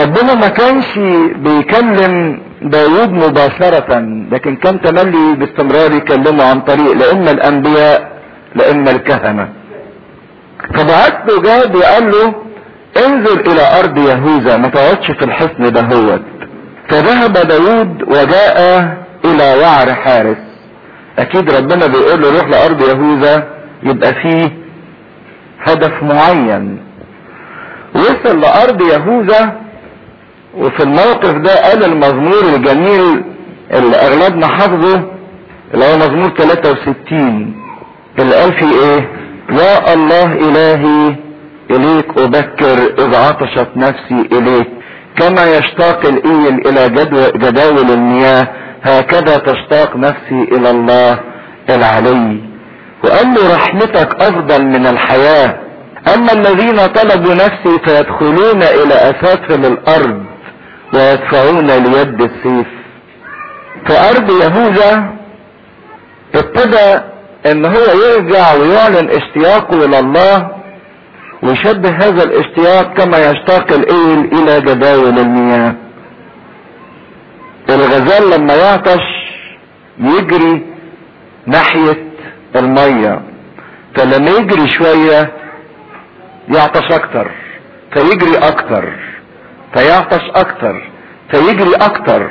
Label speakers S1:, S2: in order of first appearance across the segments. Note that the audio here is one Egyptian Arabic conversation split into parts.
S1: ربنا ما كانش بيكلم داود مباشرة لكن كان تملي باستمرار يكلمه عن طريق لا اما الانبياء لا اما الكهنة فبعت له جاد وقال له انزل الى ارض يهوذا ما تقعدش في الحصن دهوت فذهب داود وجاء الى وعر حارس اكيد ربنا بيقول له روح لارض يهوذا يبقى فيه هدف معين وصل لارض يهوذا وفي الموقف ده قال المزمور الجميل اللي اغلبنا حافظه اللي هو مزمور 63 اللي قال فيه ايه يا الله الهي اليك ابكر اذ عطشت نفسي اليك كما يشتاق الايل الى جداول المياه هكذا تشتاق نفسي الى الله العلي وقال له رحمتك افضل من الحياة اما الذين طلبوا نفسي فيدخلون الى اسافل الارض ويدفعون ليد السيف في ارض يهوذا ابتدى ان هو يرجع ويعلن اشتياقه الى الله ويشبه هذا الاشتياق كما يشتاق الايل الى جداول المياه الغزال لما يعطش يجري ناحية المية فلما يجري شوية يعطش اكتر فيجري اكتر فيعطش اكتر فيجري اكتر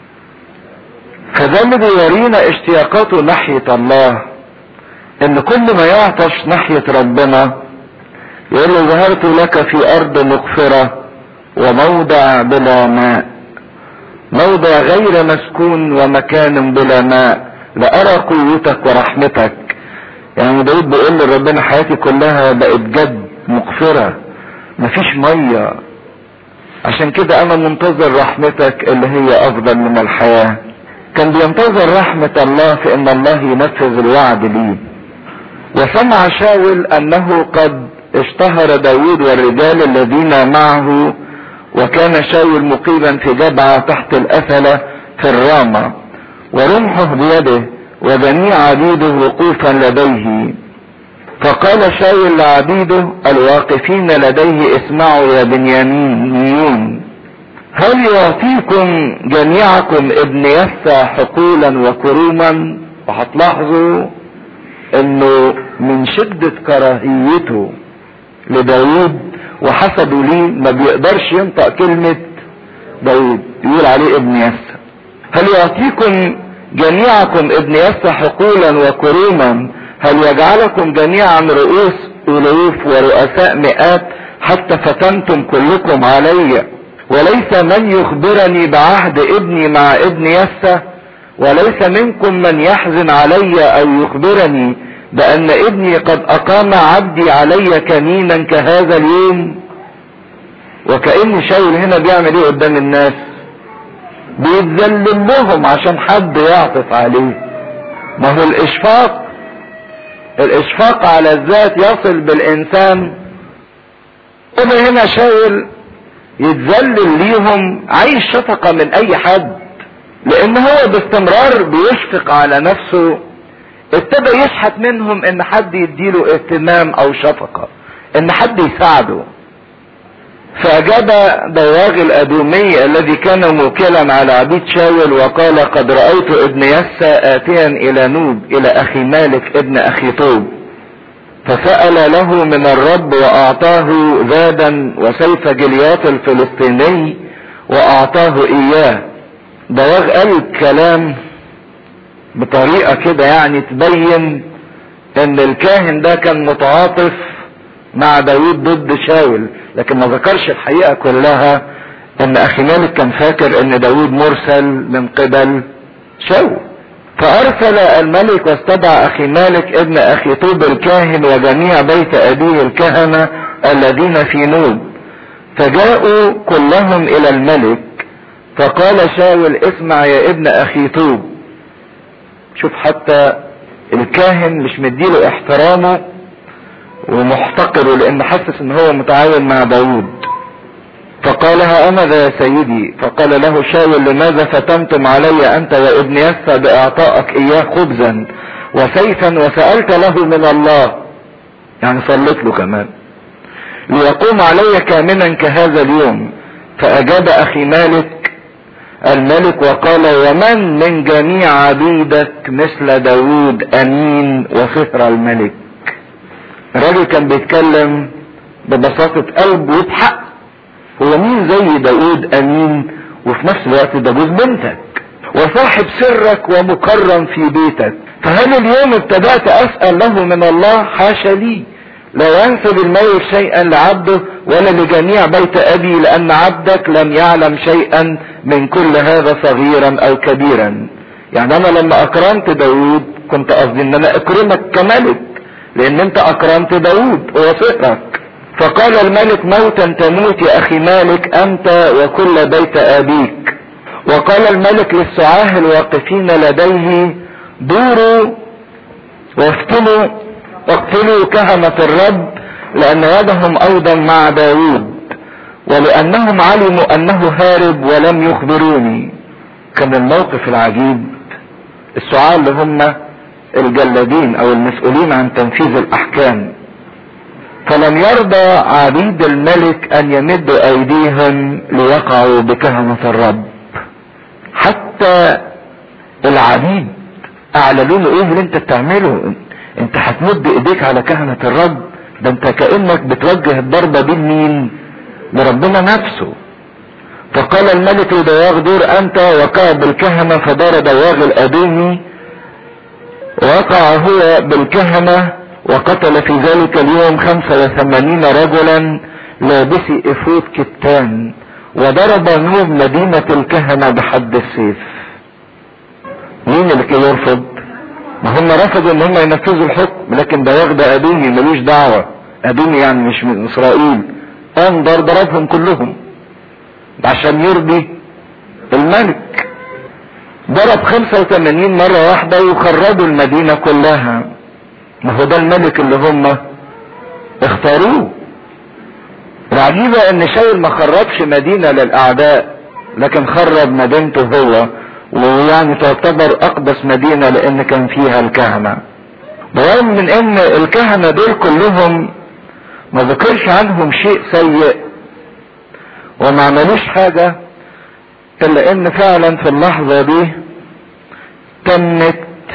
S1: فده اللي بيورينا اشتياقاته ناحية الله ان كل ما يعطش ناحية ربنا يقول له ظهرت لك في ارض مغفرة وموضع بلا ماء موضع غير مسكون ومكان بلا ماء لأرى قوتك ورحمتك يعني داود بيقول لربنا حياتي كلها بقت جد مغفرة مفيش مية عشان كده انا منتظر رحمتك اللي هي افضل من الحياة كان بينتظر رحمة الله في ان الله ينفذ الوعد ليه وسمع شاول انه قد اشتهر داود والرجال الذين معه وكان شاول مقيما في جبعة تحت الأثلة في الرامة ورمحه بيده وجميع عبيده وقوفا لديه فقال شاول لعبيده الواقفين لديه اسمعوا يا بنيامينيون هل يعطيكم جميعكم ابن يسى حقولا وكروما وهتلاحظوا انه من شدة كراهيته لداود وحسدوا ليه ما بيقدرش ينطق كلمة داود يقول عليه ابن يسى هل يعطيكم جميعكم ابن يسى حقولا وكروما هل يجعلكم جميعا رؤوس ألوف ورؤساء مئات حتى فتنتم كلكم علي وليس من يخبرني بعهد ابني مع ابن يسى وليس منكم من يحزن علي او يخبرني بان ابني قد اقام عبدي علي كمينا كهذا اليوم وكأن شاول هنا بيعمل ايه قدام الناس بيتذلل لهم عشان حد يعطف عليه ما هو الاشفاق الاشفاق على الذات يصل بالانسان هنا هنا شاول يتذلل ليهم عايز شفقة من اي حد لان هو باستمرار بيشفق على نفسه ابتدى يشحت منهم ان حد يديله اهتمام او شفقة ان حد يساعده فاجاب دواغ الادومي الذي كان موكلا على عبيد شاول وقال قد رأيت ابن يسى اتيا الى نوب الى اخي مالك ابن اخي طوب فسأل له من الرب واعطاه زادا وسيف جليات الفلسطيني واعطاه اياه دواغ قال الكلام بطريقة كده يعني تبين ان الكاهن ده كان متعاطف مع داود ضد شاول لكن ما ذكرش الحقيقة كلها ان اخي مالك كان فاكر ان داود مرسل من قبل شاول فارسل الملك واستدعى اخي مالك ابن اخي طوب الكاهن وجميع بيت ابيه الكهنة الذين في نوب فجاءوا كلهم الى الملك فقال شاول اسمع يا ابن اخي طوب شوف حتى الكاهن مش مديله احترامه ومحتقره لان حسس ان هو متعاون مع داود فقال ها انا ذا يا سيدي فقال له شاول لماذا فتنتم علي انت وابن يسى باعطائك اياه خبزا وسيفا وسألت له من الله يعني صلت له كمان ليقوم علي كامنا كهذا اليوم فاجاب اخي مالك الملك وقال ومن من جميع عبيدك مثل داود امين وفهر الملك الراجل كان بيتكلم ببساطة قلب وبحق هو مين زي داود امين وفي نفس الوقت ده جوز بنتك وصاحب سرك ومكرم في بيتك فهل اليوم ابتدأت اسأل له من الله حاشا لي لا ينسب الميت شيئا لعبده ولا لجميع بيت ابي لان عبدك لم يعلم شيئا من كل هذا صغيرا او كبيرا يعني انا لما اكرمت داود كنت قصدي ان انا اكرمك كملك لان انت اكرمت داود هو صهرك فقال الملك موتا تموت يا اخي مالك انت وكل بيت ابيك وقال الملك للسعاه الواقفين لديه دوروا وافتنوا اقتلوا كهنة الرب لان يدهم ايضا مع داود ولانهم علموا انه هارب ولم يخبروني كان الموقف العجيب السعاة اللي هم الجلادين او المسؤولين عن تنفيذ الاحكام فلم يرضى عبيد الملك ان يمدوا ايديهم ليقعوا بكهنة الرب حتى العبيد اعلنوا له ايه اللي انت بتعمله انت هتمد ايديك على كهنة الرب ده انت كأنك بتوجه الضربة دي لمين لربنا نفسه فقال الملك لدواغ دور انت وقع بالكهنة فدار دواغ الادومي وقع هو بالكهنة وقتل في ذلك اليوم خمسة وثمانين رجلا لابسي افود كتان وضرب نوب مدينة الكهنة بحد السيف مين اللي كان يرفض ما هم رفضوا ان هم ينفذوا الحكم لكن ده واخد ادوني ملوش دعوة ادوني يعني مش من اسرائيل قام ضرب ضربهم كلهم عشان يرضي الملك ضرب 85 مرة واحدة وخرجوا المدينة كلها ما هو ده الملك اللي هم اختاروه العجيبة ان شاول ما خرجش مدينة للاعداء لكن خرج مدينته هو ويعني تعتبر اقدس مدينة لان كان فيها الكهنة برغم من ان الكهنة دول كلهم ما ذكرش عنهم شيء سيء وما عملوش حاجة الا ان فعلا في اللحظة دي تمت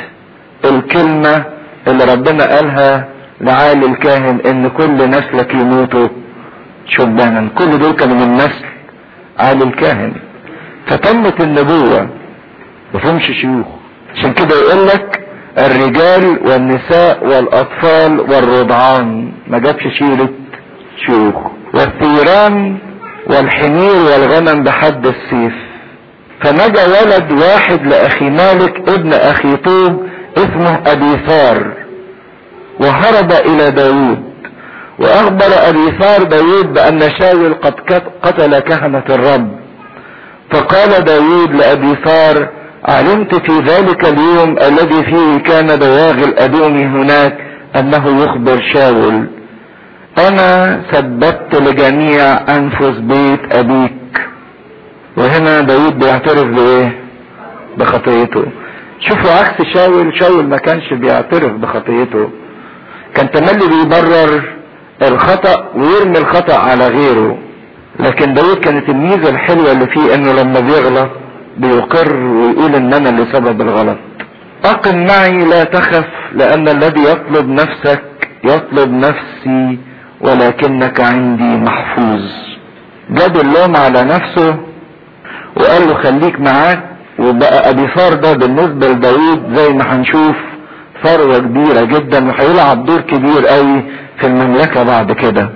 S1: الكلمة اللي ربنا قالها لعالي الكاهن ان كل نسلك يموتوا شبانا كل دول كانوا من نسل عالي الكاهن فتمت النبوة مفهومش شيوخ عشان كده يقول لك الرجال والنساء والاطفال والرضعان ما جابش شيرة شيوخ والثيران والحمير والغنم بحد السيف فنجا ولد واحد لاخي مالك ابن اخي طوب اسمه ابي ثار وهرب الى داود واخبر ابي ثار داود بان شاول قد قتل كهنة الرب فقال داود لابي ثار علمت في ذلك اليوم الذي فيه كان دواغ الادومي هناك انه يخبر شاول انا سببت لجميع انفس بيت ابيك وهنا داود بيعترف بايه بخطيته شوفوا عكس شاول شاول ما كانش بيعترف بخطيته كان تملي بيبرر الخطأ ويرمي الخطأ على غيره لكن داود كانت الميزة الحلوة اللي فيه انه لما بيغلط بيقر ويقول ان انا اللي سبب الغلط اقم معي لا تخف لان الذي يطلب نفسك يطلب نفسي ولكنك عندي محفوظ جاب اللوم على نفسه وقال له خليك معاك وبقى ابي ثار ده بالنسبة لداود زي ما هنشوف ثروة كبيرة جدا وهيلعب دور كبير قوي في المملكة بعد كده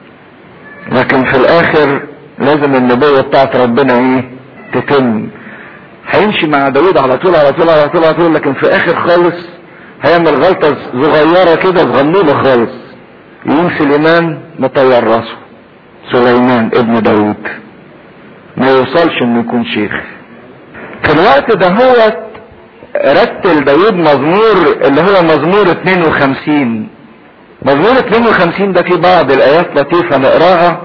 S1: لكن في الاخر لازم النبوة بتاعت ربنا ايه تتم هيمشي مع داود على طول على طول على طول على طول لكن في اخر خالص هيعمل غلطة صغيرة كده صغنونة خالص يقوم سليمان مطير راسه سليمان ابن داود ما يوصلش انه يكون شيخ في الوقت ده هو رتل داود مزمور اللي هو مزمور 52 مزمور 52 ده فيه بعض الايات لطيفة نقراها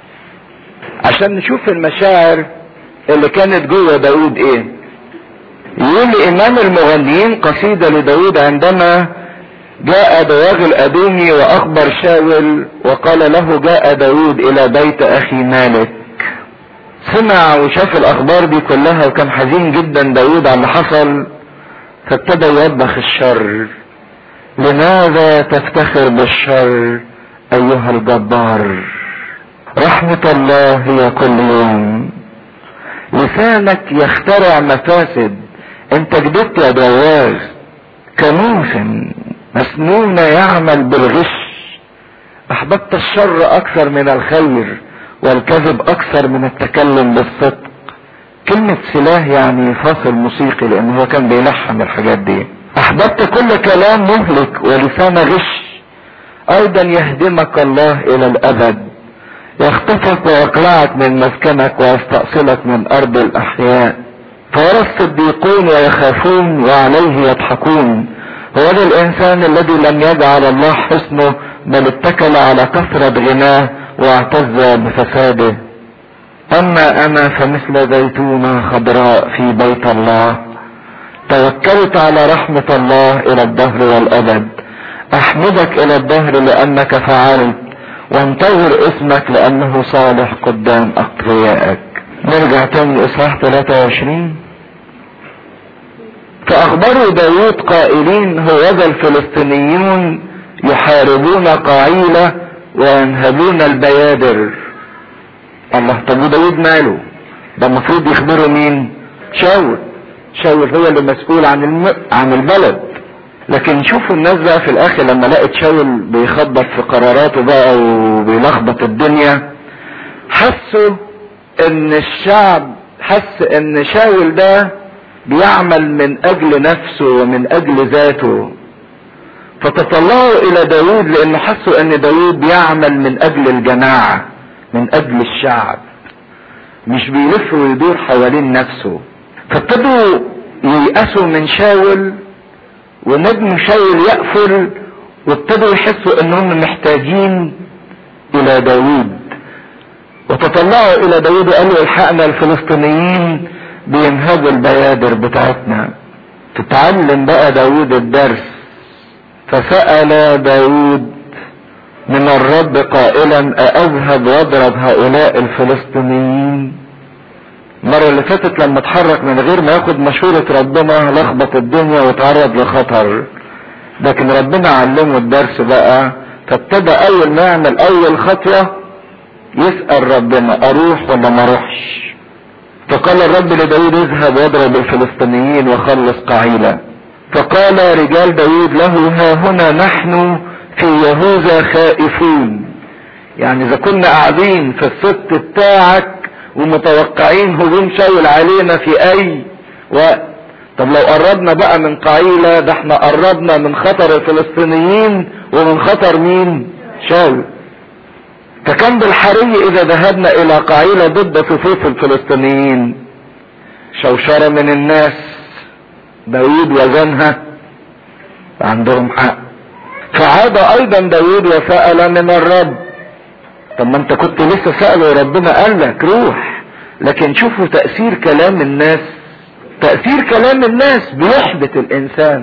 S1: عشان نشوف المشاعر اللي كانت جوه داود ايه يقول امام المغنيين قصيدة لداود عندما جاء دواغ الادومي واخبر شاول وقال له جاء داود الى بيت اخي مالك سمع وشاف الاخبار دي كلها وكان حزين جدا داود على اللي حصل فابتدى يوبخ الشر لماذا تفتخر بالشر ايها الجبار رحمة الله هي كل يوم لسانك يخترع مفاسد انت كدبت يا جواز كنوس مسنون يعمل بالغش احببت الشر اكثر من الخير والكذب اكثر من التكلم بالصدق كلمة سلاح يعني فاصل موسيقي لان هو كان بيلحن الحاجات دي احببت كل كلام مهلك ولسان غش ايضا يهدمك الله الى الابد يخطفك ويقلعك من مسكنك ويستأصلك من ارض الاحياء فيرى الصديقون ويخافون وعليه يضحكون هو ده الانسان الذي لم يجعل الله حسنه بل اتكل على كثرة غناه واعتز بفساده اما انا فمثل زيتونة خضراء في بيت الله توكلت على رحمة الله الى الدهر والابد احمدك الى الدهر لانك فعلت وانتظر اسمك لانه صالح قدام اقويائك نرجع تاني اصحاح 23 فاخبروا داود قائلين هوذا الفلسطينيون يحاربون قعيلة وينهبون البيادر الله طب وداود ماله ده المفروض يخبروا مين شاول شاول هو اللي مسؤول عن الم... عن البلد لكن شوفوا الناس بقى في الاخر لما لقت شاول بيخبط في قراراته بقى وبيلخبط الدنيا حسوا ان الشعب حس ان شاول ده بيعمل من اجل نفسه ومن اجل ذاته فتطلعوا الى داود لانه حسوا ان داود بيعمل من اجل الجماعة من اجل الشعب مش بيلف ويدور حوالين نفسه فابتدوا ييأسوا من شاول ونجم شاول يقفل وابتدوا يحسوا انهم محتاجين الى داود وتطلعوا الى داود وقالوا الحقنا الفلسطينيين بينهبوا البيادر بتاعتنا تتعلم بقى داود الدرس فسأل داود من الرب قائلا أذهب واضرب هؤلاء الفلسطينيين المرة اللي فاتت لما اتحرك من غير ما ياخد مشورة ربنا لخبط الدنيا واتعرض لخطر لكن ربنا علمه الدرس بقى فابتدى اول ما يعمل اول خطوة يسأل ربنا اروح ولا ما اروحش فقال الرب لداود اذهب واضرب الفلسطينيين وخلص قعيلة فقال رجال داود له ها هنا نحن في يهوذا خائفون يعني اذا كنا قاعدين في الست بتاعك ومتوقعين هجوم شاول علينا في اي وقت طب لو قربنا بقى من قعيلة ده احنا قربنا من خطر الفلسطينيين ومن خطر مين شاول فكان بالحري اذا ذهبنا الى قعيلة ضد صفوف الفلسطينيين شوشرة من الناس داود وزنها عندهم حق فعاد ايضا داود وسأل من الرب طب ما انت كنت لسه سأله وربنا قال لك روح لكن شوفوا تأثير كلام الناس تأثير كلام الناس بيحبط الانسان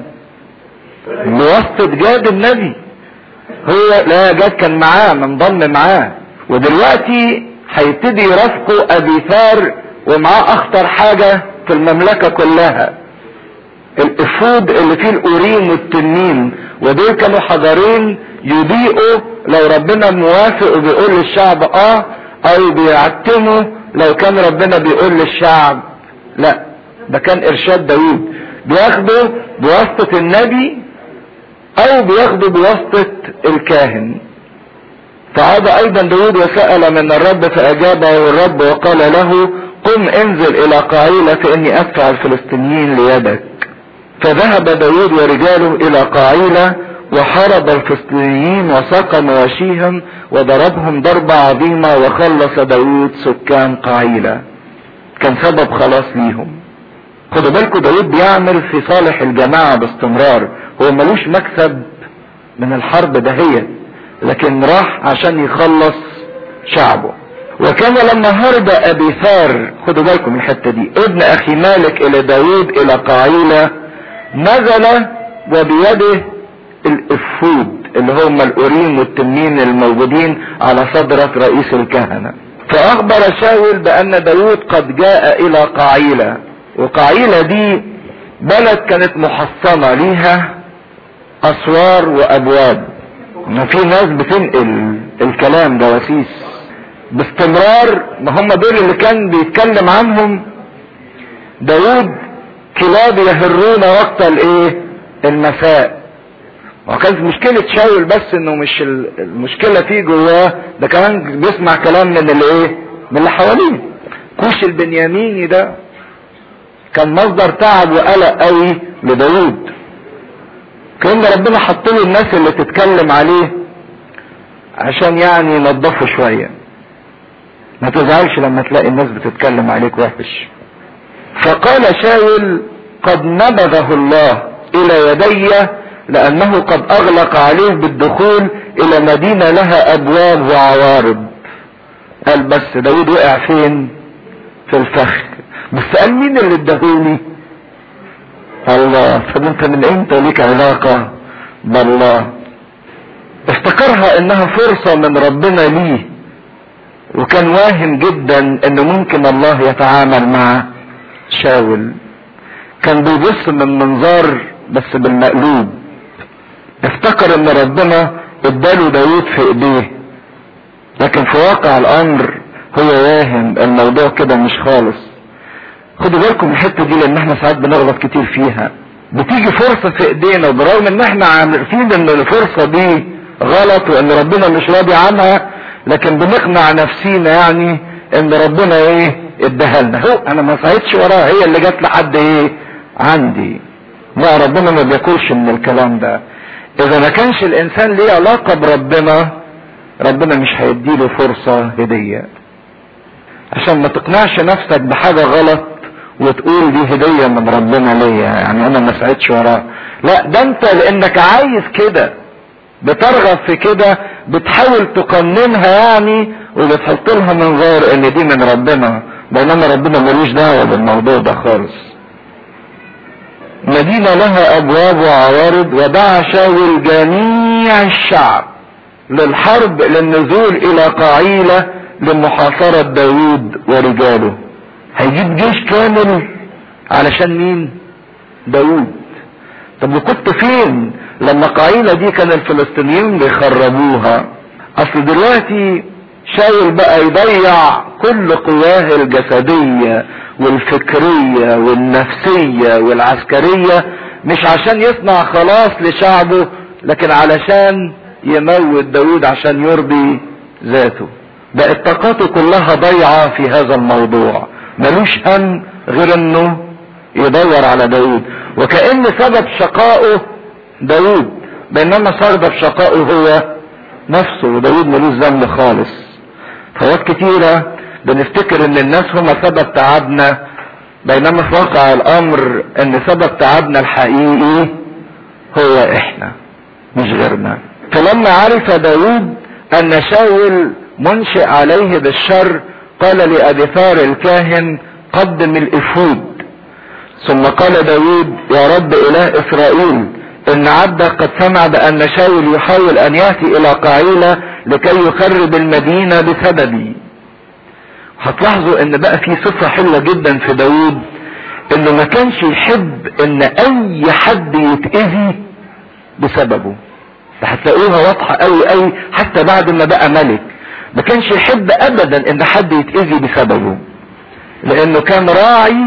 S1: بواسطة جاد النبي هو لا جاد كان معاه منضم معاه ودلوقتي هيبتدي يرافقوا ابي ثار ومعاه اخطر حاجة في المملكة كلها الافود اللي فيه الأوريم والتنين ودول كانوا حجرين يضيئوا لو ربنا موافق وبيقول للشعب اه او بيعتموا لو كان ربنا بيقول للشعب لا ده كان ارشاد داوود بياخدوا بواسطة النبي او بياخدوا بواسطة الكاهن فعاد ايضا داود وسأل من الرب فاجابه الرب وقال له قم انزل الى قعيلة فاني ادفع الفلسطينيين ليدك فذهب داود ورجاله الى قعيلة وحارب الفلسطينيين وساق مواشيهم وضربهم ضربة عظيمة وخلص داود سكان قعيلة كان سبب خلاص ليهم خدوا بالكم داود بيعمل في صالح الجماعة باستمرار هو ملوش مكسب من الحرب دهية لكن راح عشان يخلص شعبه وكان لما هرب ابي ثار خدوا بالكم من الحته دي ابن اخي مالك الى داود الى قعيله نزل وبيده الافود اللي هم الأوريم والتنين الموجودين على صدرة رئيس الكهنة فاخبر شاول بان داود قد جاء الى قعيلة وقعيلة دي بلد كانت محصنة ليها اسوار وابواب ما في ناس بتنقل الكلام جواسيس باستمرار ما هم دول اللي كان بيتكلم عنهم داود كلاب يهرون وقت الايه المساء وكانت مشكلة شاول بس انه مش المشكلة فيه جواه ده كمان بيسمع كلام من الايه من اللي حواليه كوش البنياميني ده كان مصدر تعب وقلق قوي لداود كان ربنا حط له الناس اللي تتكلم عليه عشان يعني ينظفه شوية ما تزعلش لما تلاقي الناس بتتكلم عليك وحش فقال شاول قد نبذه الله الى يدي لانه قد اغلق عليه بالدخول الى مدينة لها ابواب وعوارض قال بس داود وقع فين في الفخ بس قال مين اللي اداهوني الله طب انت من امتى ليك علاقة بالله افتكرها انها فرصة من ربنا ليه وكان واهم جدا ان ممكن الله يتعامل مع شاول كان بيبص من منظار بس بالمقلوب افتكر ان ربنا اداله داود في ايديه لكن في واقع الامر هو واهم الموضوع كده مش خالص خدوا بالكم الحته دي لان احنا ساعات بنغلط كتير فيها بتيجي فرصه في ايدينا وبرغم ان احنا عارفين ان الفرصه دي غلط وان ربنا مش راضي عنها لكن بنقنع نفسينا يعني ان ربنا ايه اداها لنا هو انا ما سعيتش وراها هي اللي جت لحد ايه عندي لا ربنا ما بياكلش من الكلام ده اذا ما كانش الانسان ليه علاقه بربنا ربنا مش هيديله فرصه هديه عشان ما تقنعش نفسك بحاجه غلط وتقول دي هديه من ربنا ليا يعني انا ما سعيتش وراها لا ده انت لانك عايز كده بترغب في كده بتحاول تقننها يعني وبتحط لها منظار ان دي من ربنا بينما ربنا ملوش دعوه بالموضوع ده خالص مدينه لها ابواب وعوارض ودعا شاول جميع الشعب للحرب للنزول الى قعيله لمحاصره داوود ورجاله هيجيب جيش كامل علشان مين داوود طب وكنت فين لما قعيلة دي كان الفلسطينيين بيخربوها اصل دلوقتي شاول بقى يضيع كل قواه الجسدية والفكرية والنفسية والعسكرية مش عشان يصنع خلاص لشعبه لكن علشان يموت داود عشان يرضي ذاته بقت طاقاته كلها ضيعة في هذا الموضوع ملوش هم غير انه يدور على داود وكأن سبب شقائه داود بينما سبب شقائه هو نفسه وداود ملوش ذنب خالص فوقت كتيرة بنفتكر ان الناس هم سبب تعبنا بينما في واقع الامر ان سبب تعبنا الحقيقي هو احنا مش غيرنا فلما عرف داود ان شاول منشئ عليه بالشر قال لأبثار الكاهن قدم الإفود ثم قال داود يا رب إله إسرائيل إن عبدك قد سمع بأن شاول يحاول أن يأتي إلى قعيلة لكي يخرب المدينة بسببي هتلاحظوا ان بقى في صفة حلوة جدا في داود انه ما كانش يحب ان اي حد يتأذي بسببه هتلاقوها واضحة قوي قوي حتى بعد ما بقى ملك ما كانش يحب ابدا ان حد يتأذي بسببه لانه كان راعي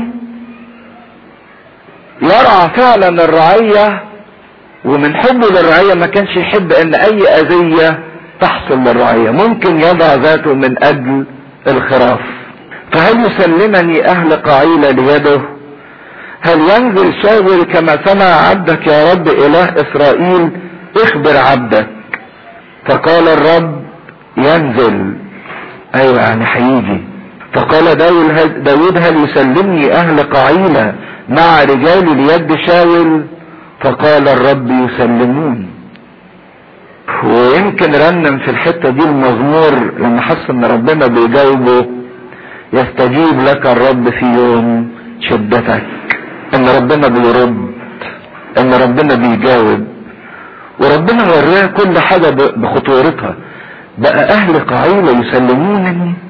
S1: يرعى فعلا الرعية ومن حبه للرعية ما كانش يحب ان اي اذية تحصل للرعية ممكن يضع ذاته من اجل الخراف فهل يسلمني اهل قعيلة ليده هل ينزل شاول كما سمع عبدك يا رب اله اسرائيل اخبر عبدك فقال الرب ينزل ايوه يعني هيجي فقال داود هل يسلمني اهل قعيلة مع رجالي ليد شاول فقال الرب يسلمون ويمكن رنم في الحتة دي المزمور لما حس ان ربنا بيجاوبه يستجيب لك الرب في يوم شدتك ان ربنا بيرد ان ربنا بيجاوب وربنا وراه كل حاجة بخطورتها بقى اهل قعيلة يسلمونني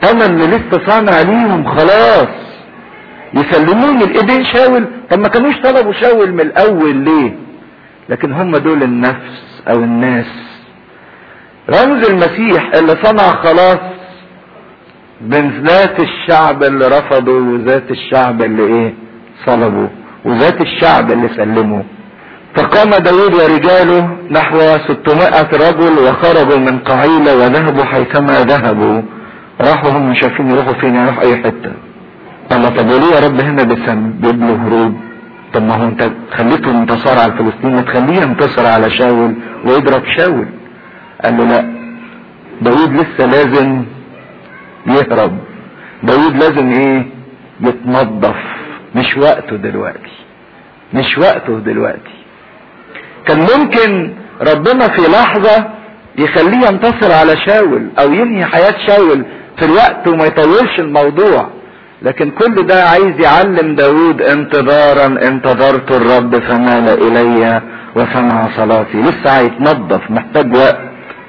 S1: انا اللي لسه صانع ليهم خلاص يسلموني الايدين شاول طب ما كانوش طلبوا شاول من الاول ليه لكن هم دول النفس او الناس رمز المسيح اللي صنع خلاص بين ذات الشعب اللي رفضوا وذات الشعب اللي ايه صلبوا وذات الشعب اللي سلموا فقام داود ورجاله نحو 600 رجل وخرجوا من قعيلة وذهبوا حيثما ذهبوا راحوا هم شايفين يروحوا فين يروحوا اي حتة قال طب وليه يا رب هنا بيسبب له هروب طب ما هو انت خليته انتصار على الفلسطينيين ما تخليه ينتصر على شاول ويضرب شاول قال له لا داود لسه لازم يهرب داود لازم ايه يتنظف مش وقته دلوقتي مش وقته دلوقتي كان ممكن ربنا في لحظة يخليه ينتصر على شاول او ينهي حياة شاول في الوقت وما يطولش الموضوع لكن كل ده عايز يعلم داود انتظارا انتظرت الرب فمال الي وسمع صلاتي لسه هيتنظف محتاج وقت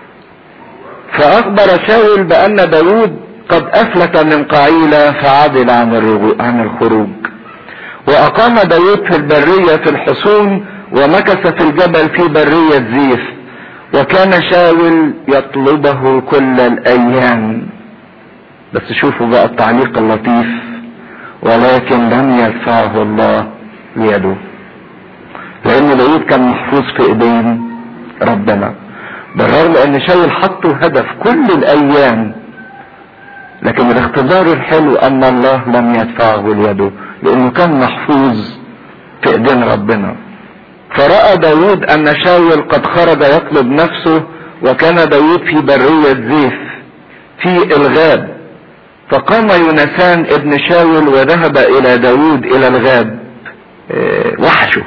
S1: فاخبر شاول بان داود قد افلت من قعيلة فعدل عن, عن الخروج واقام داود في البرية في الحصون ومكث في الجبل في برية زيف وكان شاول يطلبه كل الايام بس شوفوا بقى التعليق اللطيف ولكن لم يدفعه الله ليده لان داود كان محفوظ في ايدين ربنا بالرغم ان شاول حطه هدف كل الايام لكن الاختبار الحلو ان الله لم يدفعه ليده لانه كان محفوظ في ايدين ربنا فرأى داود ان شاول قد خرج يطلب نفسه وكان داود في برية زيف في الغاب فقام يونسان ابن شاول وذهب الى داود الى الغاب اه وحشه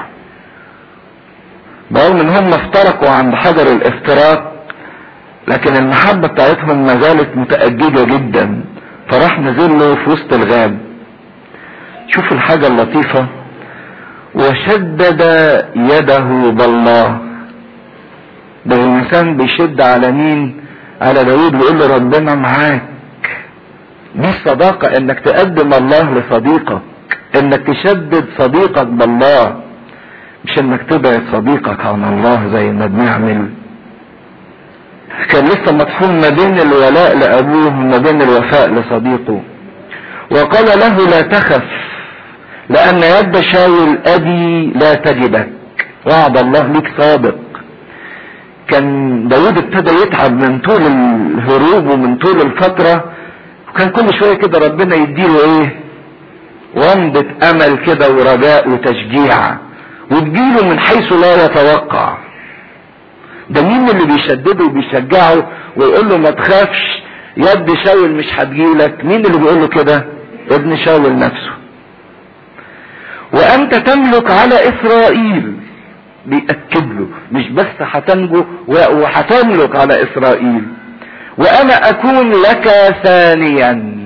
S1: برغم ان هم افترقوا عند حجر الافتراق لكن المحبة بتاعتهم ما زالت متأججة جدا فراح نزل له في وسط الغاب شوف الحاجة اللطيفة وشدد يده بالله ده الانسان بيشد على مين على داود ويقول له ربنا معاك دي الصداقة انك تقدم الله لصديقك انك تشدد صديقك بالله مش انك تبعد صديقك عن الله زي ما بنعمل كان لسه مطحون ما بين الولاء لابوه وما بين الوفاء لصديقه وقال له لا تخف لان يد شاول ابي لا تجدك وعد الله ليك صادق كان داود ابتدى يتعب من طول الهروب ومن طول الفترة وكان كل شوية كده ربنا يديله ايه ومضة امل كده ورجاء وتشجيع وتجيله من حيث لا يتوقع ده مين اللي بيشدده وبيشجعه ويقول له ما تخافش يد شاول مش هتجيلك مين اللي بيقول له كده ابن شاول نفسه وانت تملك على اسرائيل بيأكد له مش بس هتنجو وهتملك على اسرائيل وانا اكون لك ثانيا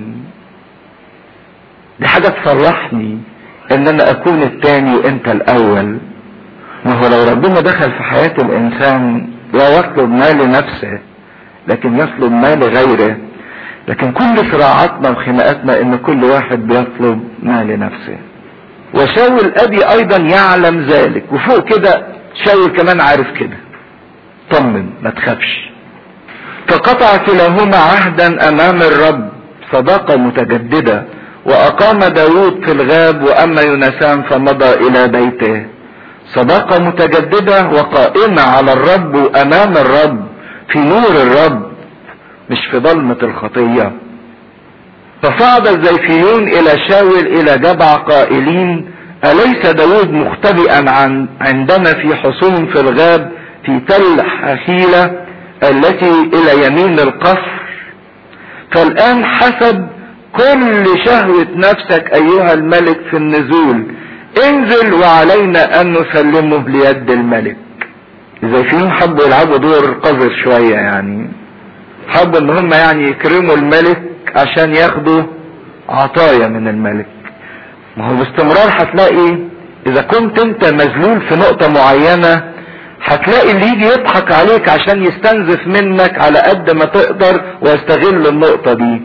S1: دي حاجة تفرحني ان انا اكون الثاني وانت الاول ما هو لو ربنا دخل في حياة الانسان لا يطلب ما لنفسه لكن يطلب ما لغيره لكن كل صراعاتنا وخناقاتنا ان كل واحد بيطلب ما لنفسه وشاول ابي ايضا يعلم ذلك وفوق كده شاول كمان عارف كده طمن ما تخافش فقطع كلاهما عهدا امام الرب صداقة متجددة واقام داود في الغاب واما يونسان فمضى الى بيته صداقة متجددة وقائمة على الرب وامام الرب في نور الرب مش في ظلمة الخطية فصعد الزيفيون الى شاول الى جبع قائلين اليس داود مختبئا عن عندنا في حصون في الغاب في تل حخيلة التي الى يمين القصر فالان حسب كل شهوة نفسك ايها الملك في النزول انزل وعلينا ان نسلمه ليد الملك الزيفيون حبوا يلعبوا دور قذر شوية يعني حبوا ان هم يعني يكرموا الملك عشان ياخدوا عطايا من الملك ما هو باستمرار هتلاقي اذا كنت انت مذلول في نقطة معينة هتلاقي اللي يجي يضحك عليك عشان يستنزف منك على قد ما تقدر ويستغل النقطة دي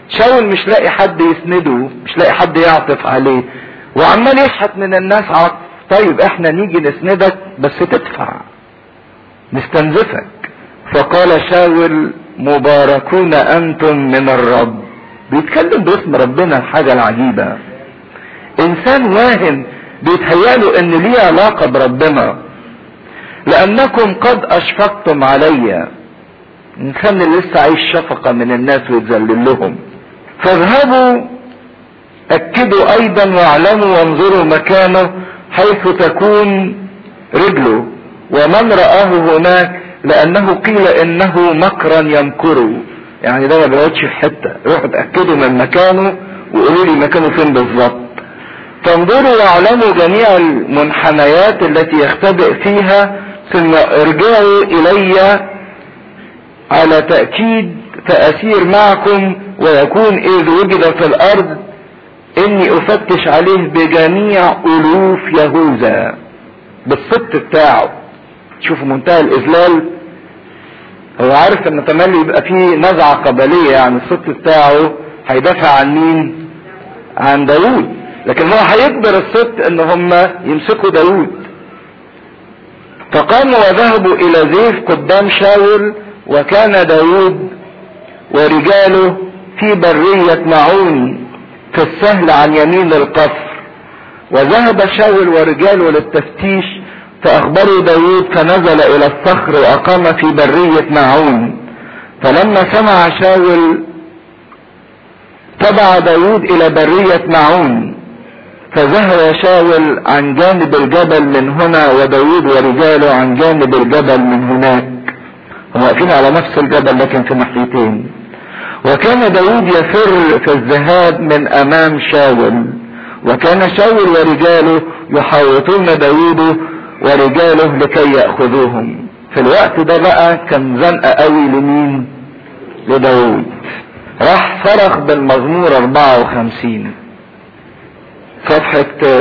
S1: شاول مش لاقي حد يسنده مش لاقي حد يعطف عليه وعمال يشحت من الناس عطف طيب احنا نيجي نسندك بس تدفع نستنزفك فقال شاول مباركون انتم من الرب بيتكلم باسم ربنا الحاجة العجيبة انسان واهم بيتهيأله ان ليه علاقة بربنا لانكم قد اشفقتم علي انسان اللي لسه عايش شفقة من الناس ويتذلل لهم فاذهبوا اكدوا ايضا واعلموا وانظروا مكانه حيث تكون رجله ومن رآه هناك لانه قيل انه مكرا يمكره يعني ده ما بيقعدش في حتة روحوا اتأكدوا من مكانه وقولوا لي مكانه فين بالظبط فانظروا واعلموا جميع المنحنيات التي يختبئ فيها ثم ارجعوا الي على تأكيد فأسير معكم ويكون إذ وجد في الأرض إني أفتش عليه بجميع ألوف يهوذا بالصبت بتاعه شوفوا منتهى الإذلال هو عارف ان تملي يبقى فيه نزعة قبلية يعني الصبت بتاعه هيدافع عن مين عن داوود لكن هو هيجبر الصبت ان هم يمسكوا داوود فقاموا وذهبوا الى زيف قدام شاول وكان داوود ورجاله في برية معون في السهل عن يمين القصر وذهب شاول ورجاله للتفتيش فأخبروا داود فنزل إلى الصخر وأقام في برية معون فلما سمع شاول تبع داود إلى برية معون فذهب شاول عن جانب الجبل من هنا وداود ورجاله عن جانب الجبل من هناك هم واقفين على نفس الجبل لكن في ناحيتين وكان داود يفر في الذهاب من أمام شاول وكان شاول ورجاله يحاوطون داود ورجاله لكي يأخذوهم في الوقت ده بقى كان زنقة قوي لمين لداود راح صرخ بالمزمور 54 صفحة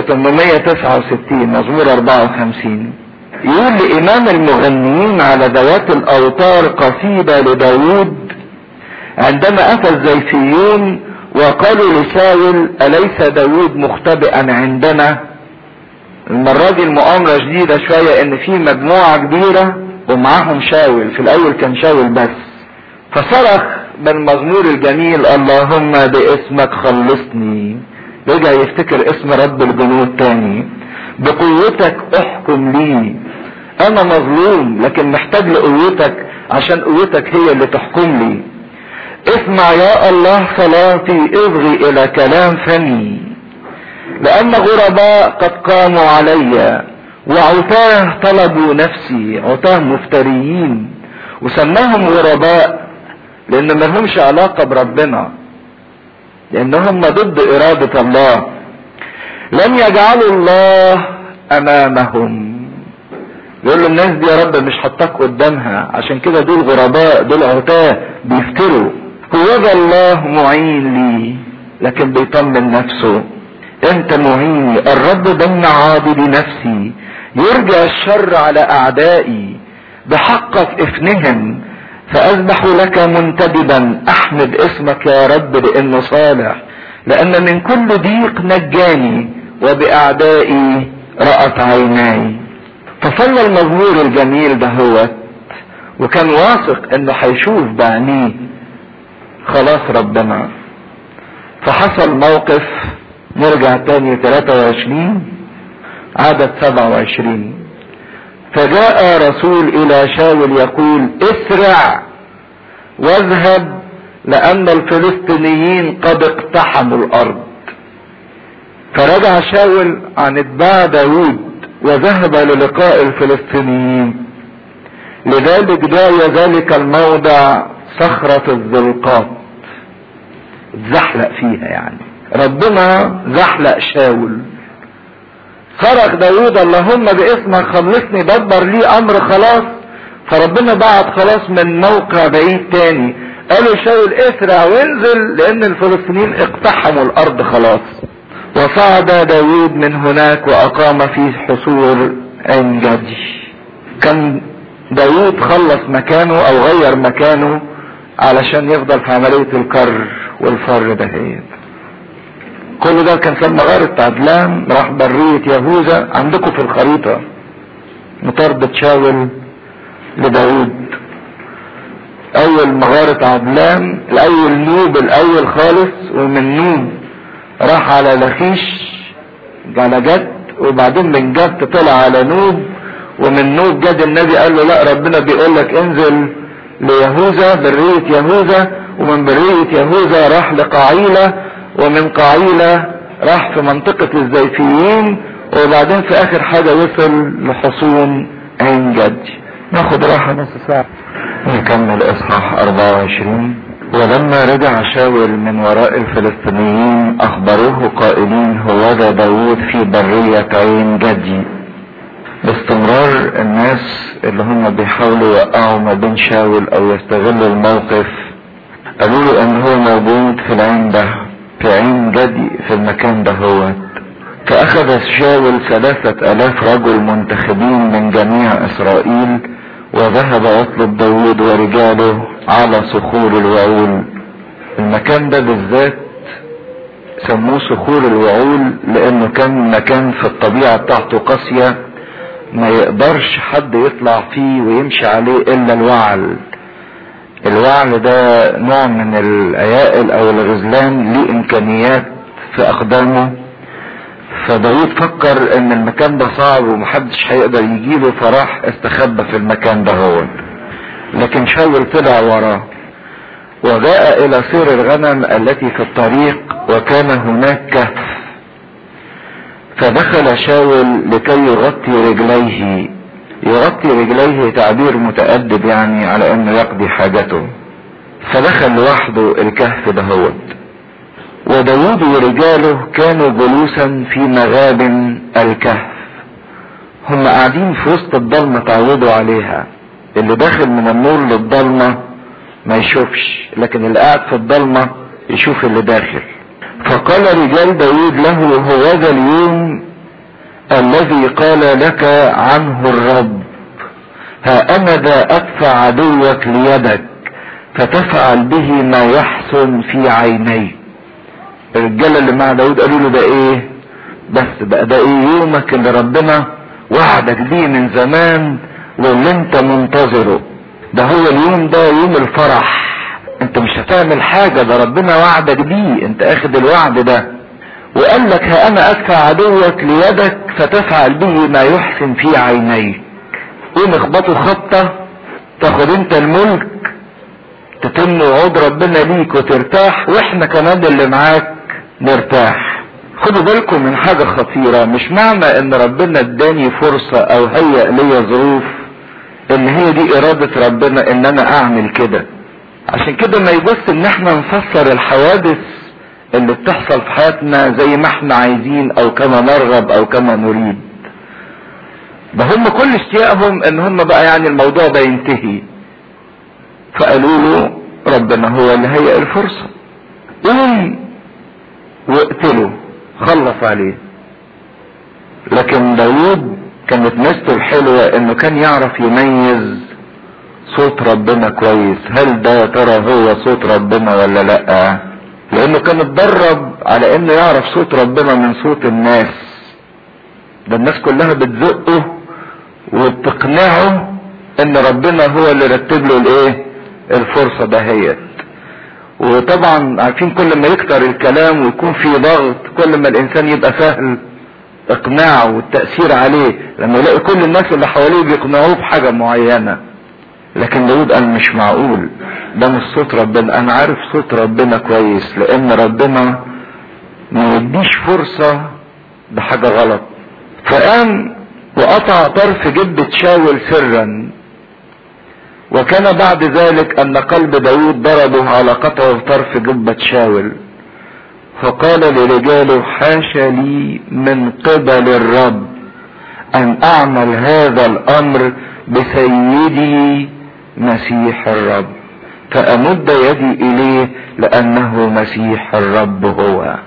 S1: 869 مزمور 54 يقول لإمام المغنيين على ذوات الأوتار قصيدة لداود عندما أتى الزيفيون وقالوا لشاول أليس داود مختبئا عندنا المرة دي المؤامرة جديدة شوية ان في مجموعة كبيرة ومعاهم شاول في الاول كان شاول بس فصرخ بالمزمور الجميل اللهم باسمك خلصني رجع يفتكر اسم رب الجنود تاني بقوتك احكم لي انا مظلوم لكن محتاج لقوتك عشان قوتك هي اللي تحكم لي اسمع يا الله صلاتي اصغي الى كلام فمي لأن غرباء قد قاموا علي وعتاه طلبوا نفسي عتاه مفتريين وسماهم غرباء لأن ما لهمش علاقة بربنا لأنهم ضد إرادة الله لم يجعلوا الله أمامهم يقول له الناس دي يا رب مش حطاك قدامها عشان كده دول غرباء دول عتاه بيفتروا هو ذا الله معين لي لكن بيطمن نفسه انت معيني الرب بين عابد نفسي يرجع الشر على اعدائي بحقك افنهم فاذبح لك منتدبا احمد اسمك يا رب لانه صالح لان من كل ضيق نجاني وباعدائي رأت عيناي فصلى المزمور الجميل دهوت وكان واثق انه هيشوف بعينيه خلاص ربنا فحصل موقف نرجع تاني 23 عدد 27 فجاء رسول الى شاول يقول اسرع واذهب لان الفلسطينيين قد اقتحموا الارض فرجع شاول عن اتباع داود وذهب للقاء الفلسطينيين لذلك داي ذلك الموضع صخرة الزلقات اتزحلق فيها يعني ربنا زحلق شاول صرخ داود اللهم باسمك خلصني دبر لي امر خلاص فربنا بعت خلاص من موقع بعيد تاني قالوا شاول اسرع وانزل لان الفلسطينيين اقتحموا الارض خلاص وصعد داود من هناك واقام في حصور عين جدي كان داود خلص مكانه او غير مكانه علشان يفضل في عملية الكر والفر ده هي كل ده كان في مغارة عدلان راح برية يهوذا عندكم في الخريطة مطاردة شاول لداود اول مغارة عدلان الاول نوب الاول خالص ومن نوب راح على لخيش على جد وبعدين من جد طلع على نوب ومن نوب جد النبي قال له لا ربنا بيقول لك انزل ليهوذا برية يهوذا ومن برية يهوذا راح لقعيلة ومن قعيلة راح في منطقة الزيفيين وبعدين في اخر حاجة وصل لحصون عين جدي ناخد راحة نص ساعة نكمل اصحاح 24 ولما رجع شاول من وراء الفلسطينيين اخبروه قائلين هوذا داوود في برية عين جدي باستمرار الناس اللي هم بيحاولوا يوقعوا ما بين شاول او يستغلوا الموقف قالوا له ان هو موجود في العين ده في عين جدي في المكان ده هو فاخذ شاول ثلاثة الاف رجل منتخبين من جميع اسرائيل وذهب يطلب داود ورجاله على صخور الوعول المكان ده بالذات سموه صخور الوعول لانه كان مكان في الطبيعة بتاعته قاسية ما يقدرش حد يطلع فيه ويمشي عليه الا الوعل الوعل ده نوع من الايائل او الغزلان ليه امكانيات في اقدامه فداود فكر ان المكان ده صعب ومحدش هيقدر يجيله فراح استخبى في المكان ده هو لكن شاول طلع وراه وجاء الى سير الغنم التي في الطريق وكان هناك كهف فدخل شاول لكي يغطي رجليه يغطي رجليه تعبير متأدب يعني على انه يقضي حاجته فدخل لوحده الكهف دهوت وداود ورجاله كانوا جلوسا في مغابن الكهف هم قاعدين في وسط الضلمة تعودوا عليها اللي داخل من النور للضلمة ما يشوفش لكن اللي قاعد في الضلمة يشوف اللي داخل فقال رجال داود له هوذا اليوم الذي قال لك عنه الرب ها انا ذا ادفع عدوك ليدك فتفعل به ما يحسن في عينيك الرجاله اللي مع داود قالوا له ده ايه بس بقى ده ايه يومك اللي ربنا وعدك بيه من زمان واللي انت منتظره ده هو اليوم ده يوم الفرح انت مش هتعمل حاجة ده ربنا وعدك بيه انت اخد الوعد ده وقال لك ها انا ادفع عدوك ليدك فتفعل به ما يحسن في عينيك قوم اخبطوا خبطة تاخد انت الملك تتم وعود ربنا ليك وترتاح واحنا كمان اللي معاك نرتاح خدوا بالكم من حاجة خطيرة مش معنى ان ربنا اداني فرصة او هيأ لي ظروف ان هي دي ارادة ربنا ان انا اعمل كده عشان كده ما يبص ان احنا نفسر الحوادث اللي بتحصل في حياتنا زي ما احنا عايزين او كما نرغب او كما نريد ده هم كل اشتياقهم ان هم بقى يعني الموضوع ده ينتهي فقالوا له ربنا هو اللي هيئ الفرصة قوم واقتله خلص عليه لكن داود كانت ميزته الحلوة انه كان يعرف يميز صوت ربنا كويس هل ده يا ترى هو صوت ربنا ولا لا لانه كان اتدرب على انه يعرف صوت ربنا من صوت الناس ده الناس كلها بتزقه وبتقنعه ان ربنا هو اللي رتب له الايه الفرصة دهيت وطبعا عارفين كل ما يكتر الكلام ويكون في ضغط كل ما الانسان يبقى سهل اقناعه والتأثير عليه لما يلاقي كل الناس اللي حواليه بيقنعوه بحاجة معينة لكن داود قال مش معقول ده مش صوت ربنا انا عارف صوت ربنا كويس لان ربنا ما يديش فرصة بحاجة غلط فقام وقطع طرف جبة شاول سرا وكان بعد ذلك ان قلب داود ضربه على قطع طرف جبة شاول فقال لرجاله حاشا لي من قبل الرب ان اعمل هذا الامر بسيدي مسيح الرب فامد يدي اليه لانه مسيح الرب هو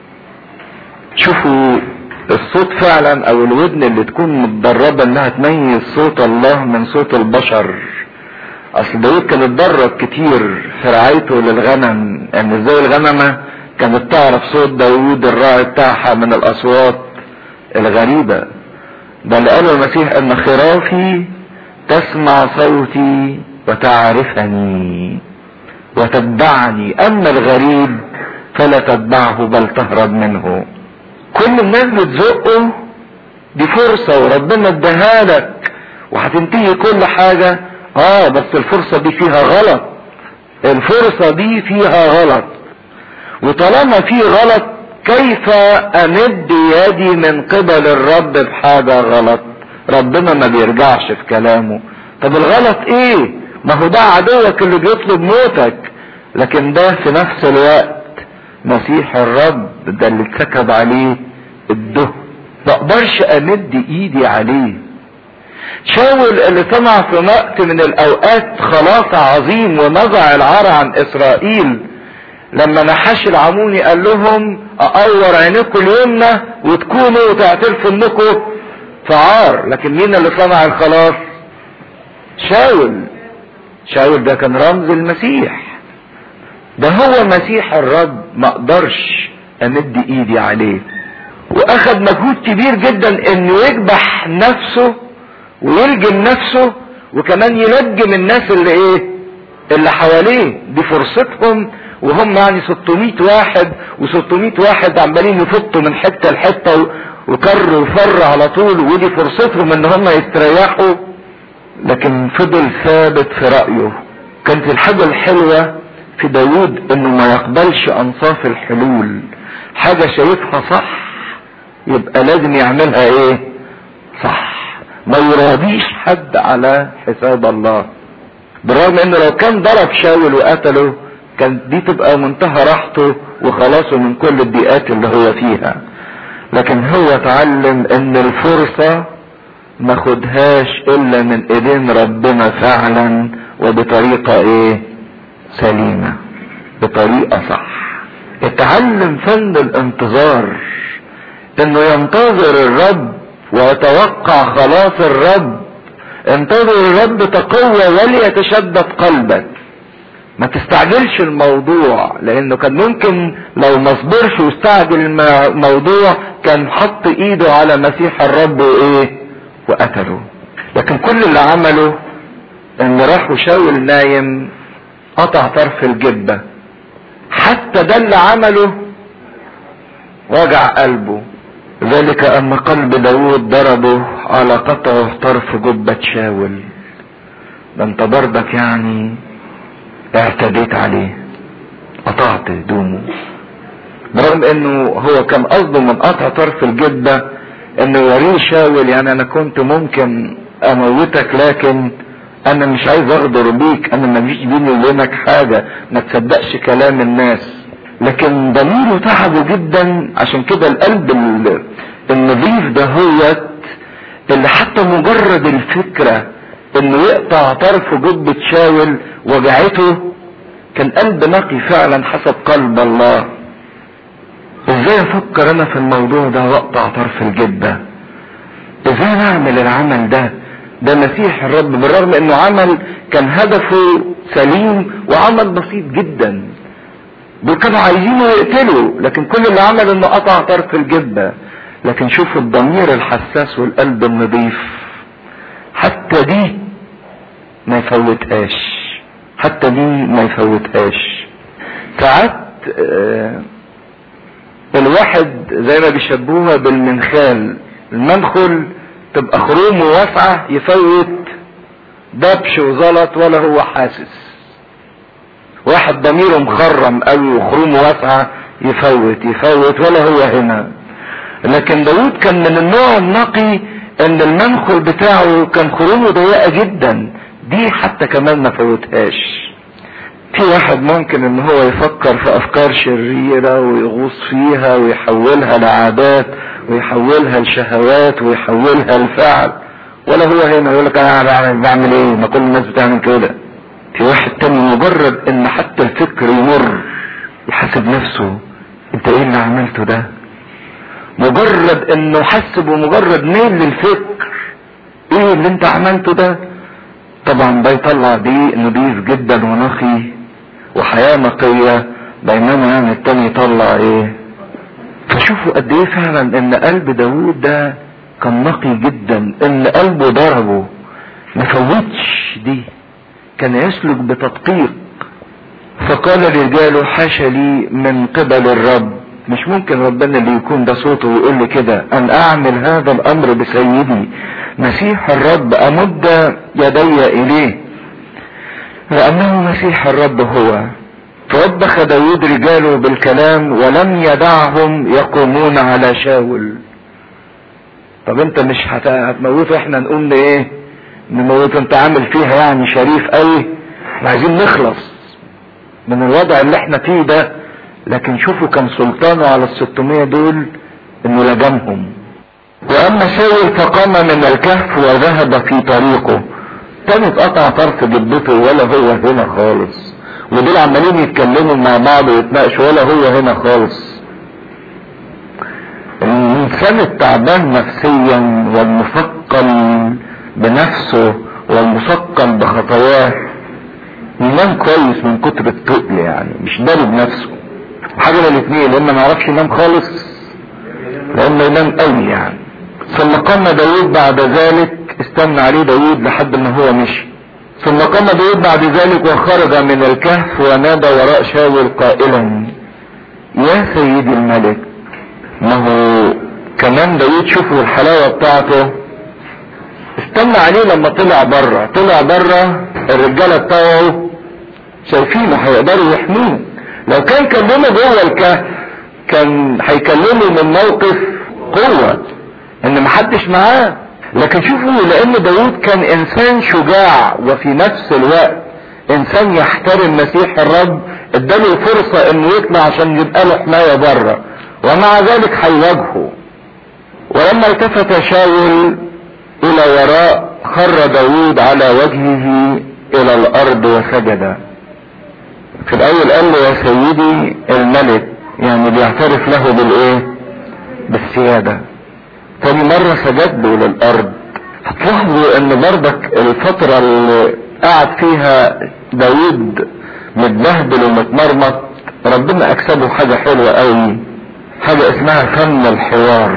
S1: شوفوا الصوت فعلا او الودن اللي تكون متدربة انها تميز صوت الله من صوت البشر اصل داود كان اتدرب كتير في رعايته للغنم ان ازاي الغنمة كانت تعرف صوت داود الراعي بتاعها من الاصوات الغريبة ده اللي قاله المسيح ان خرافي تسمع صوتي وتعرفني وتتبعني اما الغريب فلا تتبعه بل تهرب منه كل الناس بتزقه دي فرصة وربنا اداها لك وهتنتهي كل حاجة اه بس الفرصة دي فيها غلط الفرصة دي فيها غلط وطالما في غلط كيف امد يدي من قبل الرب بحاجة غلط ربنا ما بيرجعش في كلامه طب الغلط ايه ما هو ده عدوك اللي بيطلب موتك لكن ده في نفس الوقت مسيح الرب ده اللي اتكتب عليه الدهن ما اقدرش امد ايدي عليه شاول اللي سمع في وقت من الاوقات خلاص عظيم ونزع العار عن اسرائيل لما نحاش العموني قال لهم اقور عينكم اليمنى وتكونوا تعترفوا انكم في عار لكن مين اللي صنع الخلاص شاول شاول ده كان رمز المسيح ده هو مسيح الرب ما اقدرش امد ايدي عليه واخد مجهود كبير جدا انه يكبح نفسه ويلجم نفسه وكمان يلجم الناس اللي ايه اللي حواليه دي فرصتهم وهم يعني 600 واحد و600 واحد عمالين يفطوا من حته لحته وكر وفر على طول ودي فرصتهم ان هم يستريحوا لكن فضل ثابت في رأيه كانت الحاجة الحلوة في داود انه ما يقبلش انصاف الحلول حاجة شايفها صح يبقى لازم يعملها ايه صح ما يراضيش حد على حساب الله بالرغم انه لو كان ضرب شاول وقتله كانت دي تبقى منتهى راحته وخلاصه من كل الضيقات اللي هو فيها لكن هو اتعلم ان الفرصة ما خدهاش الا من ايدين ربنا فعلا وبطريقة ايه سليمة بطريقة صح اتعلم فن الانتظار انه ينتظر الرب ويتوقع خلاص الرب انتظر الرب تقوى وليتشدد قلبك ما تستعجلش الموضوع لانه كان ممكن لو ما صبرش واستعجل الموضوع كان حط ايده على مسيح الرب وايه وقتله لكن كل اللي عمله ان راح وشاول نايم قطع طرف الجبة حتى ده اللي عمله وجع قلبه ذلك ان قلب داود ضربه على قطع طرف جبة شاول ده انت برضك يعني اعتديت عليه قطعت هدومه برغم انه هو كان قصده من قطع طرف الجبة انه يوريه شاول يعني انا كنت ممكن اموتك لكن انا مش عايز اغدر بيك انا ما فيش بيني وبينك حاجة ما تصدقش كلام الناس لكن ضميره تعبه جدا عشان كده القلب النظيف ده هو اللي حتى مجرد الفكرة انه يقطع طرف جبة شاول وجعته كان قلب نقي فعلا حسب قلب الله ازاي افكر انا في الموضوع ده واقطع طرف الجبة ازاي نعمل العمل ده ده مسيح الرب بالرغم انه عمل كان هدفه سليم وعمل بسيط جدا دول كانوا عايزينه يقتلوا لكن كل اللي عمل انه قطع طرف الجبة لكن شوف الضمير الحساس والقلب النظيف حتى دي ما يفوتهاش حتى دي ما يفوتهاش ساعات آه الواحد زي ما بيشبهوها بالمنخال المنخل تبقى خرومه واسعة يفوت دبش وزلط ولا هو حاسس واحد ضميره مخرم قوي وخرومه واسعة يفوت يفوت ولا هو هنا لكن داود كان من النوع النقي ان المنخل بتاعه كان خرومه ضيقة جدا دي حتى كمان ما فوتهاش في واحد ممكن ان هو يفكر في افكار شريرة ويغوص فيها ويحولها لعادات ويحولها لشهوات ويحولها لفعل ولا هو هنا يقول لك انا بعمل, بعمل ايه ما كل الناس بتعمل كده في واحد تاني مجرد ان حتى الفكر يمر يحاسب نفسه انت ايه اللي عملته ده مجرد انه حس بمجرد ميل للفكر ايه اللي انت عملته ده طبعا ده يطلع دي نضيف جدا ونقي وحياة نقية بينما يعني التاني يطلع ايه فشوفوا قد ايه فعلا ان قلب داود ده كان نقي جدا ان قلبه ضربه ما فوتش دي كان يسلك بتدقيق فقال رجاله حاشا لي من قبل الرب مش ممكن ربنا اللي يكون ده صوته ويقول لي كده ان اعمل هذا الامر بسيدي مسيح الرب امد يدي اليه لانه مسيح الرب هو فوبخ داود رجاله بالكلام ولم يدعهم يقومون على شاول طب انت مش هتموته احنا نقوم ايه نموته انت عامل فيها يعني شريف قوي احنا عايزين نخلص من الوضع اللي احنا فيه ده لكن شوفوا كان سلطانه على الستمية دول انه لجمهم واما شاول فقام من الكهف وذهب في طريقه كانت قطع طرف جبته ولا هو هنا خالص ودول عمالين يتكلموا مع بعض ويتناقشوا ولا هو هنا خالص الانسان التعبان نفسيا والمثقل بنفسه والمثقل بخطاياه ينام كويس من كتر التقل يعني مش داري بنفسه حاجه من الاثنين لما ما يعرفش ينام خالص لانه ينام قوي يعني ثم قام داود بعد ذلك استنى عليه داود لحد ما هو مشي ثم قام داود بعد ذلك وخرج من الكهف ونادى وراء شاول قائلا يا سيدي الملك ما هو كمان داود شوفوا الحلاوة بتاعته استنى عليه لما طلع بره طلع بره الرجالة بتاعه شايفينه هيقدروا يحموه لو كان كلمه جوه الكهف كان هيكلمه من موقف قوة ان محدش معاه لكن شوفوا لان داود كان انسان شجاع وفي نفس الوقت انسان يحترم مسيح الرب اداله فرصة انه يطلع عشان يبقى له حماية بره ومع ذلك هيواجهه ولما التفت شاول الى وراء خر داود على وجهه الى الارض وسجد في الاول قال له يا سيدي الملك يعني بيعترف له بالايه بالسيادة تاني مرة سجد له للارض هتلاحظوا ان برضك الفترة اللي قعد فيها داود متبهدل ومتمرمط ربنا اكسبه حاجة حلوة قوي حاجة اسمها فن الحوار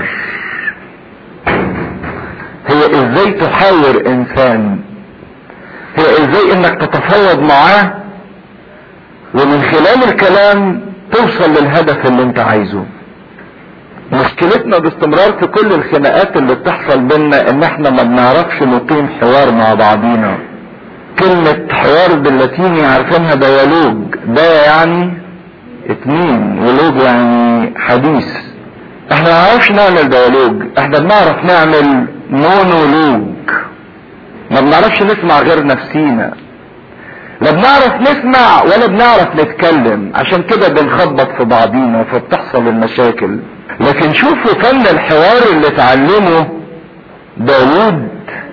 S1: هي ازاي تحاور انسان هي ازاي انك تتفاوض معاه ومن خلال الكلام توصل للهدف اللي انت عايزه مشكلتنا باستمرار في كل الخناقات اللي بتحصل بينا ان احنا ما بنعرفش نقيم حوار مع بعضينا كلمة حوار باللاتيني عارفينها ديالوج ده يعني اتنين ولوج يعني حديث احنا ما نعرفش نعمل ديالوج احنا بنعرف نعمل مونولوج ما بنعرفش نسمع غير نفسينا لا بنعرف نسمع ولا بنعرف نتكلم عشان كده بنخبط في بعضينا فبتحصل المشاكل لكن شوفوا فن الحوار اللي اتعلمه داوود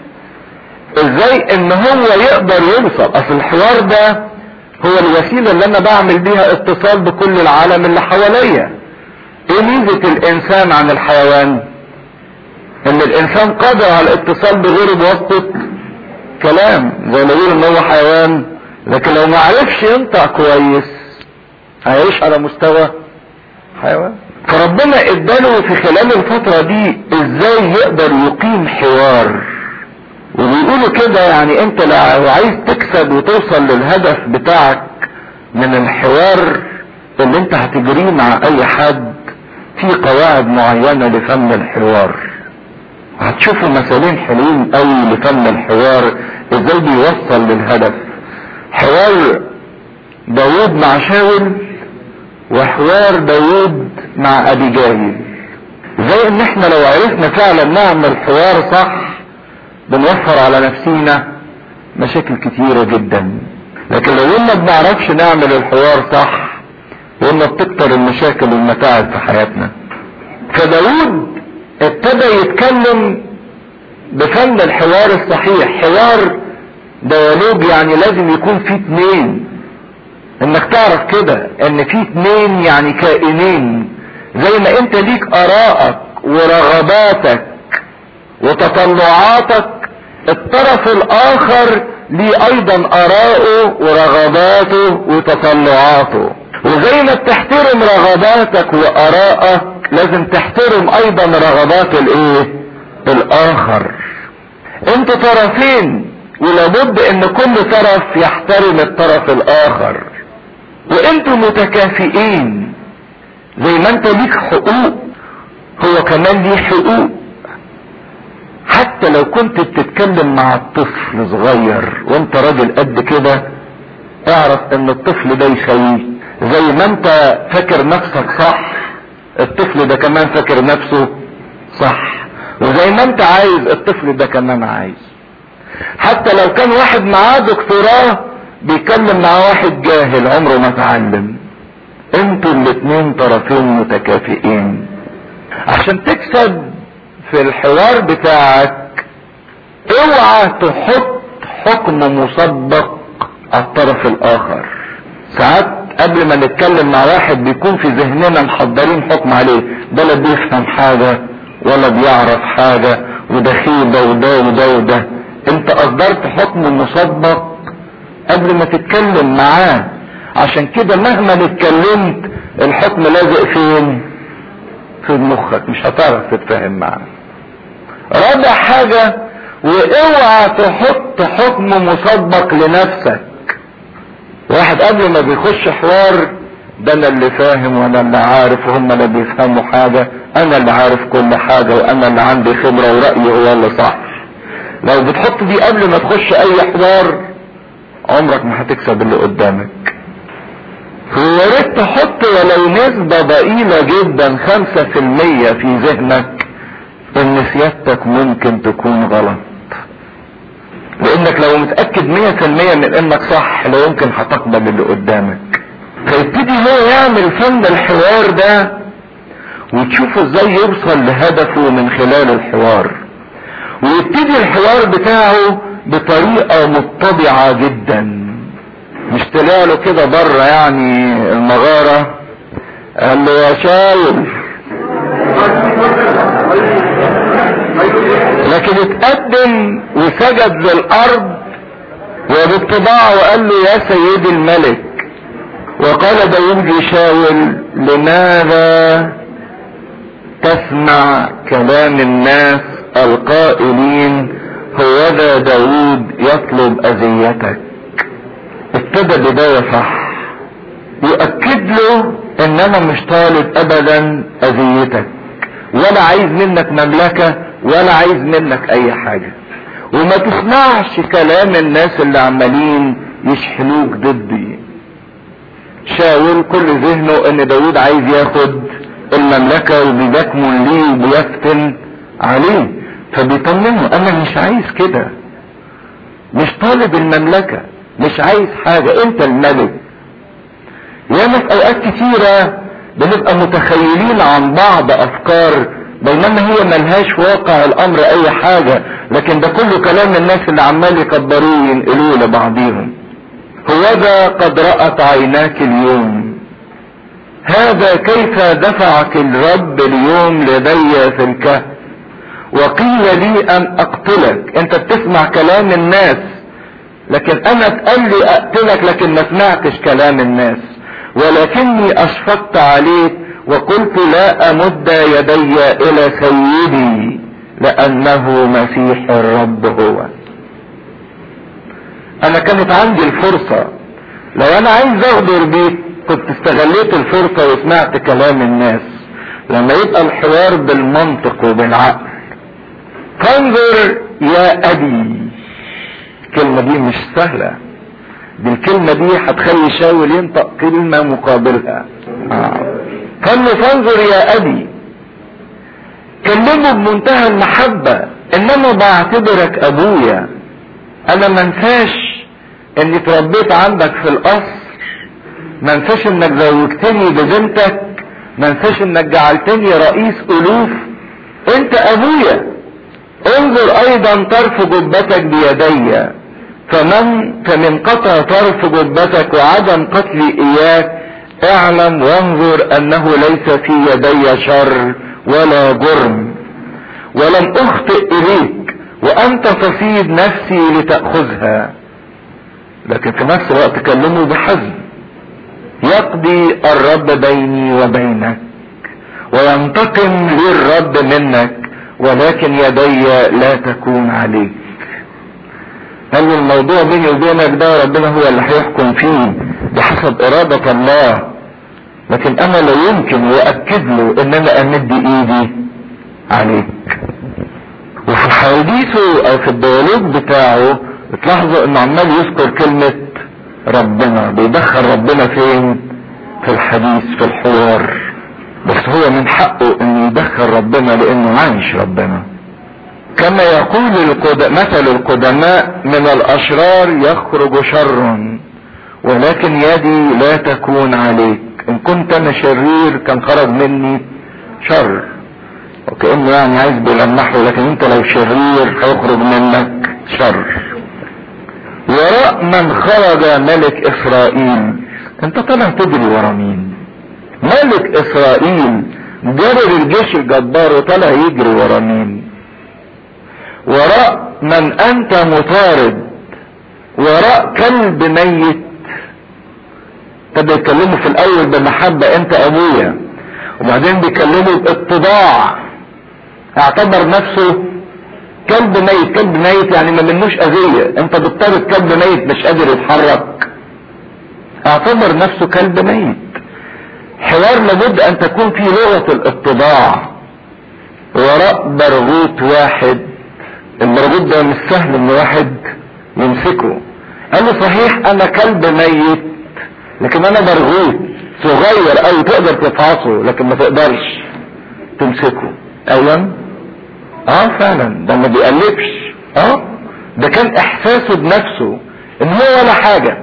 S1: ازاي ان هو يقدر يوصل اصل الحوار ده هو الوسيلة اللي انا بعمل بيها اتصال بكل العالم اللي حواليا ايه ميزة الانسان عن الحيوان ان الانسان قادر على الاتصال بغيره بواسطة كلام زي ما يقول ان هو حيوان لكن لو ما عرفش ينطق كويس هيعيش على مستوى حيوان فربنا اداله في خلال الفترة دي ازاي يقدر يقيم حوار وبيقولوا كده يعني انت لو عايز تكسب وتوصل للهدف بتاعك من الحوار اللي انت هتجريه مع اي حد في قواعد معينة لفن الحوار هتشوفوا مثالين حلوين قوي لفن الحوار ازاي بيوصل للهدف حوار داود مع شاول وحوار داود مع ابي جاهل زي ان احنا لو عرفنا فعلا نعمل حوار صح بنوفر على نفسينا مشاكل كتيرة جدا لكن لو ما بنعرفش نعمل الحوار صح قلنا بتكتر المشاكل والمتاعب في حياتنا فداود ابتدى يتكلم بفن الحوار الصحيح حوار ديالوج يعني لازم يكون في اتنين انك تعرف كده ان في اتنين يعني كائنين زي ما انت ليك ارائك ورغباتك وتطلعاتك الطرف الاخر ليه ايضا اراءه ورغباته وتطلعاته وزي ما بتحترم رغباتك وارائك لازم تحترم ايضا رغبات الايه الاخر انتوا طرفين ولابد ان كل طرف يحترم الطرف الاخر وانتوا متكافئين زي ما انت ليك حقوق هو كمان ليه حقوق حتى لو كنت بتتكلم مع الطفل صغير وانت راجل قد كده اعرف ان الطفل ده يسويك زي ما انت فاكر نفسك صح الطفل ده كمان فاكر نفسه صح وزي ما انت عايز الطفل ده كمان عايز حتى لو كان واحد معاه دكتوراه بيتكلم مع واحد جاهل عمره ما اتعلم انتوا الاتنين طرفين متكافئين عشان تكسب في الحوار بتاعك اوعى تحط حكم مسبق على الطرف الاخر ساعات قبل ما نتكلم مع واحد بيكون في ذهننا محضرين حكم عليه ده لا بيفهم حاجة ولا بيعرف حاجة وده خيبة وده وده وده انت اصدرت حكم مسبق قبل ما تتكلم معاه عشان كده مهما اتكلمت الحكم لازق فين في مخك مش هتعرف تتفاهم معاه رابع حاجة واوعى تحط حكم مسبق لنفسك واحد قبل ما بيخش حوار ده انا اللي فاهم وانا اللي عارف وهم اللي بيفهموا حاجة انا اللي عارف كل حاجة وانا اللي عندي خبرة ورأيي هو اللي صح لو بتحط دي قبل ما تخش اي حوار عمرك ما هتكسب اللي قدامك ويا ريت تحط ولو نسبة ضئيلة جدا خمسة في المية في ذهنك ان سيادتك ممكن تكون غلط لانك لو متأكد مية في المية من انك صح لا يمكن هتقبل اللي قدامك فيبتدي هو يعمل فن الحوار ده وتشوفه ازاي يوصل لهدفه من خلال الحوار ويبتدي الحوار بتاعه بطريقة متضعة جدا مش طلع له كده بره يعني المغارة قال له يا شاول لكن اتقدم وسجد للارض وباتباع وقال له يا سيدي الملك وقال داود لشاول لماذا تسمع كلام الناس القائلين هوذا داود يطلب اذيتك ابتدى بداية صح يؤكد له ان انا مش طالب ابدا اذيتك ولا عايز منك مملكة ولا عايز منك اي حاجة وما تسمعش كلام الناس اللي عمالين يشحنوك ضدي شاول كل ذهنه ان داود عايز ياخد المملكة وبيكمل ليه وبيفتن عليه فبيطمنه انا مش عايز كده مش طالب المملكة مش عايز حاجة انت الملك ياما في اوقات كتيرة بنبقى متخيلين عن بعض افكار بينما هي ملهاش واقع الامر اي حاجة لكن ده كله كلام الناس اللي عمال يكبروه وينقلوه لبعضيهم هوذا قد رأت عيناك اليوم هذا كيف دفعك الرب اليوم لدي في الكهف وقيل لي ان اقتلك انت بتسمع كلام الناس لكن انا اتقال لي اقتلك لكن ما سمعتش كلام الناس ولكني اشفقت عليك وقلت لا امد يدي الى سيدي لانه مسيح الرب هو انا كانت عندي الفرصة لو انا عايز اغدر بيك كنت استغليت الفرصة وسمعت كلام الناس لما يبقى الحوار بالمنطق وبالعقل فانظر يا ابي الكلمة دي مش سهلة دي الكلمة دي هتخلي شاول ينطق كلمة مقابلها آه. قال له فانظر يا ابي كلمه بمنتهى المحبة انما بعتبرك ابويا انا منساش اني اتربيت عندك في القصر منساش انك زوجتني ببنتك منساش انك جعلتني رئيس الوف انت ابويا انظر ايضا طرف جبتك بيدي فمن فمن قطع طرف جبتك وعدم قتلي اياك اعلم وانظر انه ليس في يدي شر ولا جرم ولم اخطئ اليك وانت تصيد نفسي لتأخذها لكن في نفس الوقت كلمه بحزم يقضي الرب بيني وبينك وينتقم لي الرب منك ولكن يدي لا تكون عليك قال له الموضوع بيني وبينك ده ربنا هو اللي هيحكم فيه بحسب إرادة الله لكن أنا لا يمكن وأكد له إن أنا أمد إيدي عليك وفي حديثه أو في الديالوج بتاعه تلاحظوا إنه عمال يذكر كلمة ربنا بيدخل ربنا فين؟ في الحديث في الحوار بس هو من حقه انه يدخل ربنا لانه عايش ربنا كما يقول القد... مثل القدماء من الاشرار يخرج شر ولكن يدي لا تكون عليك ان كنت انا شرير كان خرج مني شر وكأنه يعني عايز بيلمحه لكن انت لو شرير هيخرج منك شر وراء من خرج ملك اسرائيل انت طبعا تجري ورا مين ملك اسرائيل جرر الجيش الجبار وطلع يجري ورا مين وراء من انت مطارد وراء كلب ميت ابتدى يتكلموا في الاول بمحبة انت ابويا وبعدين بيكلموا باتضاع اعتبر نفسه كلب ميت كلب ميت يعني ما منوش اذية انت بتطارد كلب ميت مش قادر يتحرك اعتبر نفسه كلب ميت حوار لابد ان تكون فيه لغة الاتضاع وراء برغوت واحد البرغوت ده مش سهل ان واحد يمسكه قال له صحيح انا كلب ميت لكن انا برغوت صغير قوي تقدر تفحصه لكن ما تقدرش تمسكه ايوه اه فعلا ده ما بيقلبش اه ده كان احساسه بنفسه ان هو ولا حاجة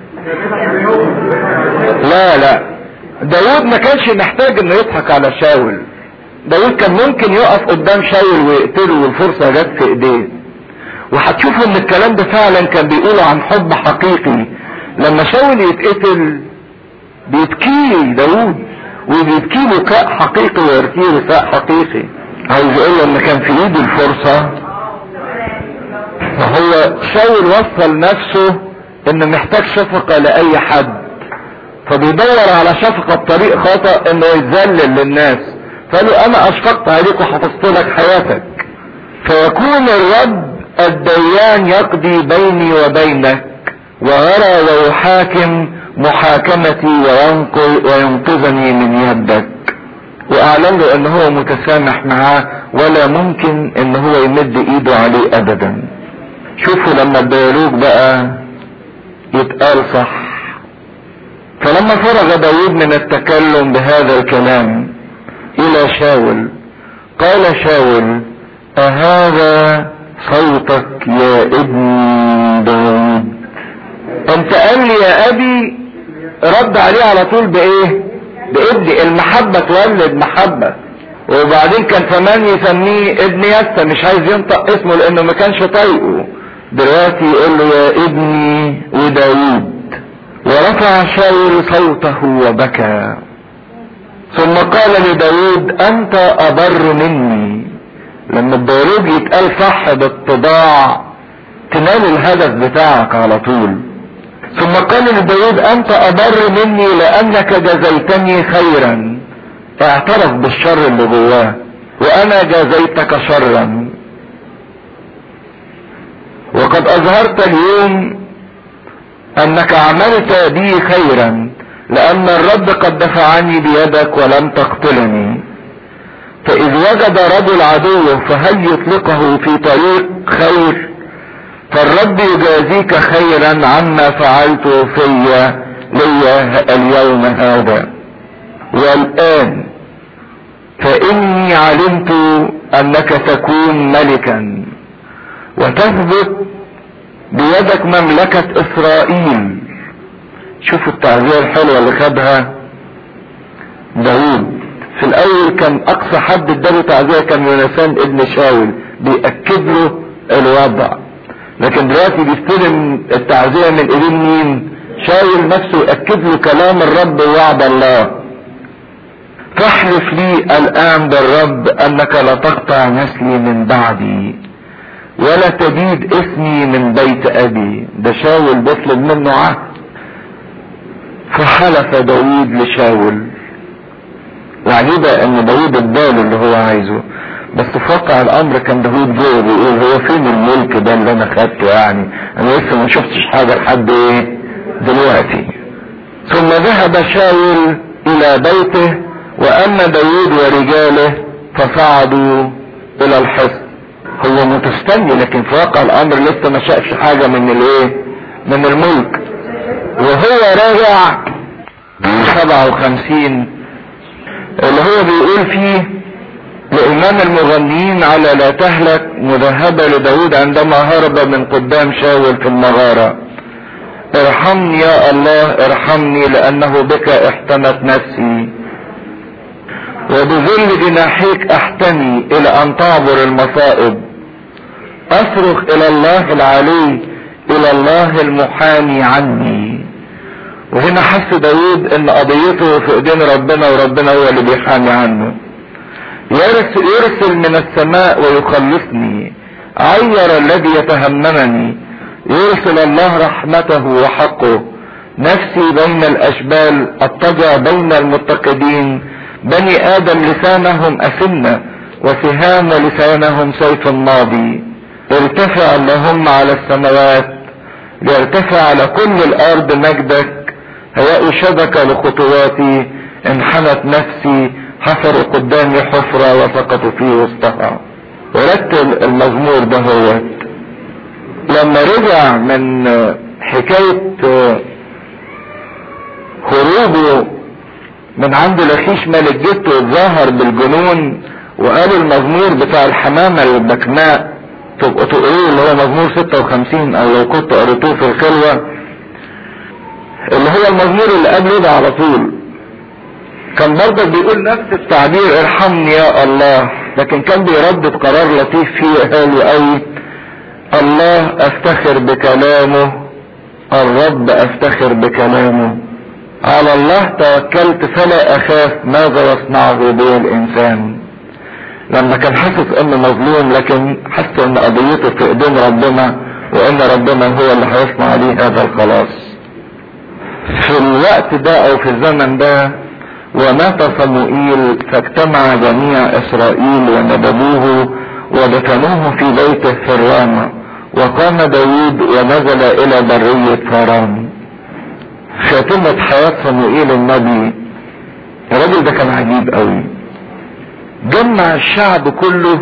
S1: لا لا داود ما كانش محتاج انه يضحك على شاول داود كان ممكن يقف قدام شاول ويقتله والفرصة جت في ايديه وهتشوفوا ان الكلام ده فعلا كان بيقوله عن حب حقيقي لما شاول يتقتل بيبكيه داود وبيبكيه بكاء حقيقي ويركيه بكاء حقيقي عايز يقول ان كان في ايده الفرصة فهو شاول وصل نفسه انه محتاج شفقة لاي حد فبيدور على شفقة بطريق خطأ انه يتذلل للناس فقالوا انا اشفقت عليك وحفظت لك حياتك فيكون الرب الديان يقضي بيني وبينك ويرى ويحاكم محاكمتي وينقذ وينقذني من يدك واعلن له ان هو متسامح معاه ولا ممكن ان هو يمد ايده عليه ابدا شوفوا لما الديالوج بقى يتقال صح فلما فرغ داود من التكلم بهذا الكلام الى شاول قال شاول اهذا صوتك يا ابن داود انت قال لي يا ابي رد عليه على طول بايه بابني المحبة تولد محبة وبعدين كان كمان يسميه ابن يسا مش عايز ينطق اسمه لانه ما كانش طايقه دلوقتي يقول له يا ابني وداود ورفع شاول صوته وبكى ثم قال لداود انت ابر مني لما الديالوج يتقال صح باتضاع تنال الهدف بتاعك على طول ثم قال لداود انت ابر مني لانك جزيتني خيرا اعترف بالشر اللي جواه وانا جازيتك شرا وقد اظهرت اليوم انك عملت بي خيرا لان الرب قد دفعني بيدك ولم تقتلني فاذ وجد رجل عدوه فهل يطلقه في طريق خير فالرب يجازيك خيرا عما فعلته في لي اليوم هذا والان فاني علمت انك تكون ملكا وتثبت بيدك مملكة اسرائيل شوفوا التعزية الحلوة اللي خدها داود في الاول كان اقصى حد اداله تعزية كان يونسان ابن شاول بيأكد له الوضع لكن دلوقتي بيستلم التعزية من ايدين مين شاول نفسه يأكد له كلام الرب ووعد الله فاحلف لي الان بالرب انك لا تقطع نسلي من بعدي ولا تبيد اسمي من بيت ابي ده شاول بيطلب منه عهد فحلف داود لشاول وعجيبة ان داود اداله اللي هو عايزه بس في واقع الامر كان داود جوه بيقول هو فين الملك ده اللي انا خدته يعني انا لسه ما شفتش حاجة لحد ايه دلوقتي ثم ذهب شاول الى بيته واما داود ورجاله فصعدوا الى الحصن هو متستني لكن في واقع الامر لسه ما شافش حاجة من الايه من الملك وهو راجع 57 اللي هو بيقول فيه لإمام المغنيين على لا تهلك مذهبة لداود عندما هرب من قدام شاول في المغارة ارحمني يا الله ارحمني لأنه بك احتمت نفسي وبذل جناحيك احتمي الى ان تعبر المصائب اصرخ الى الله العلي الى الله المحامي عني وهنا حس داود ان قضيته في ايدين ربنا وربنا هو اللي بيحامي عنه يرسل, يرسل من السماء ويخلصني عير الذي يتهممني يرسل الله رحمته وحقه نفسي بين الاشبال اضطجع بين المتقدين بني ادم لسانهم اسنة وسهام لسانهم سيف ماضي ارتفع اللهم على السماوات ليرتفع على كل الارض مجدك هيأ شبكة لخطواتي انحنت نفسي حفروا قدامي حفرة وسقطوا في وسطها ورتل المزمور ده هو لما رجع من حكاية خروجه من عند لخيش ملك جبته اتظاهر بالجنون وقال المزمور بتاع الحمامة البكماء تبقوا تقروه اللي هو مزمور 56 او لو كنت قريتوه في الخلوة اللي هو المزمور اللي قبله ده على طول كان برضه بيقول نفس التعبير ارحمني يا الله لكن كان بيردد قرار لطيف فيه هالي قوي الله افتخر بكلامه الرب افتخر بكلامه على الله توكلت فلا اخاف ماذا يصنعه بي الانسان لما كان حاسس انه مظلوم لكن حس ان قضيته في ايدين ربنا وان ربنا هو اللي هيصنع عليه هذا الخلاص في الوقت ده او في الزمن ده ومات صموئيل فاجتمع جميع اسرائيل وندبوه ودفنوه في بيته في الرامة وقام داود ونزل الى برية فران خاتمة حياة صموئيل النبي الراجل ده كان عجيب قوي جمع الشعب كله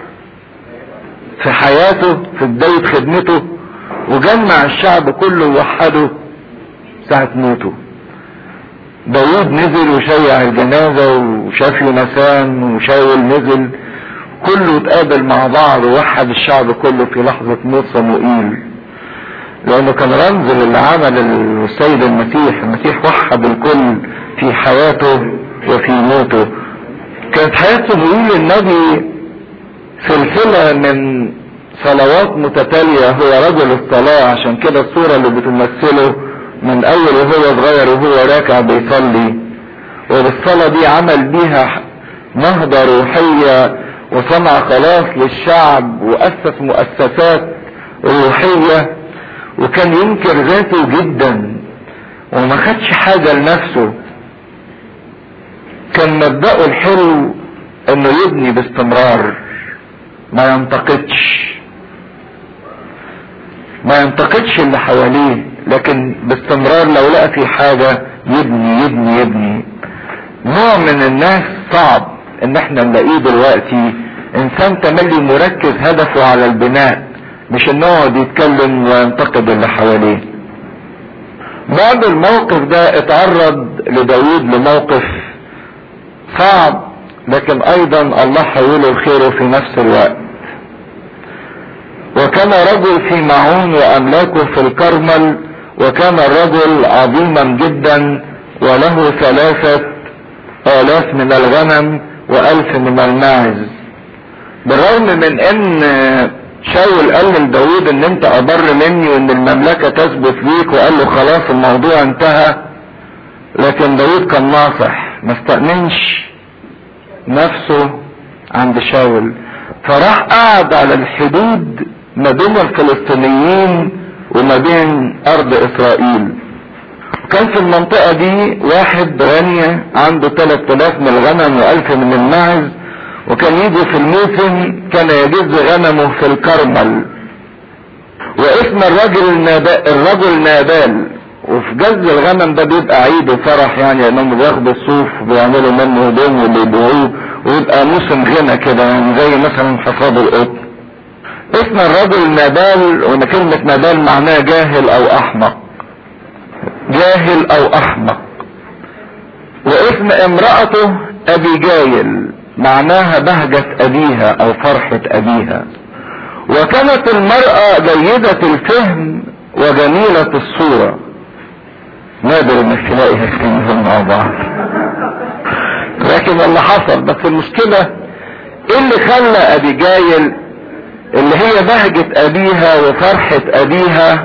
S1: في حياته في بداية خدمته وجمع الشعب كله ووحده ساعة موته داود نزل وشيع الجنازة وشاف يونسان وشاول نزل كله اتقابل مع بعض ووحد الشعب كله في لحظة موت صموئيل لانه كان رمز للي عمل السيد المسيح المسيح وحد الكل في حياته وفي موته كانت حياة صموئيل النبي سلسلة من صلوات متتالية هو رجل الصلاة عشان كده الصورة اللي بتمثله من اول وهو صغير وهو راكع بيصلي وبالصلاة دي عمل بيها نهضة روحية وصنع خلاص للشعب واسس مؤسسات روحية وكان ينكر ذاته جدا وما خدش حاجة لنفسه كان مبدأه الحلو انه يبني باستمرار ما ينتقدش ما ينتقدش اللي حواليه لكن باستمرار لو لقى في حاجة يبني يبني يبني نوع من الناس صعب ان احنا نلاقيه دلوقتي انسان تملي مركز هدفه على البناء مش انه يقعد يتكلم وينتقد اللي حواليه بعد الموقف ده اتعرض لداود لموقف صعب لكن ايضا الله حوله خيره في نفس الوقت وكان رجل في معون واملاكه في الكرمل وكان الرجل عظيما جدا وله ثلاثة الاف من الغنم والف من الماعز بالرغم من ان شاول قال لداود ان انت ابر مني وان المملكة تثبت ليك وقال له خلاص الموضوع انتهى لكن داود كان ناصح ما استأمنش نفسه عند شاول فراح قعد على الحدود ما بين الفلسطينيين وما بين ارض اسرائيل كان في المنطقة دي واحد غني عنده 3000 من الغنم و1000 من الماعز وكان يجي في الموسم كان يجز غنمه في الكرمل واسم الرجل النابال الرجل نابال وفي جز الغنم ده بيبقى عيد وفرح يعني انهم بياخدوا الصوف وبيعملوا منه هدوم وبيبيعوه ويبقى موسم غنى كده يعني زي مثلا حصاد القطن اسم الرجل نابال وان كلمة نابال معناها جاهل او احمق جاهل او احمق واسم امرأته ابيجايل معناها بهجة ابيها او فرحة ابيها وكانت المرأة جيدة الفهم وجميلة الصورة نادر انك تلاقي هالكلمتين مع بعض لكن اللي حصل بس المشكلة ايه اللي خلى ابيجايل اللي هي بهجة ابيها وفرحة ابيها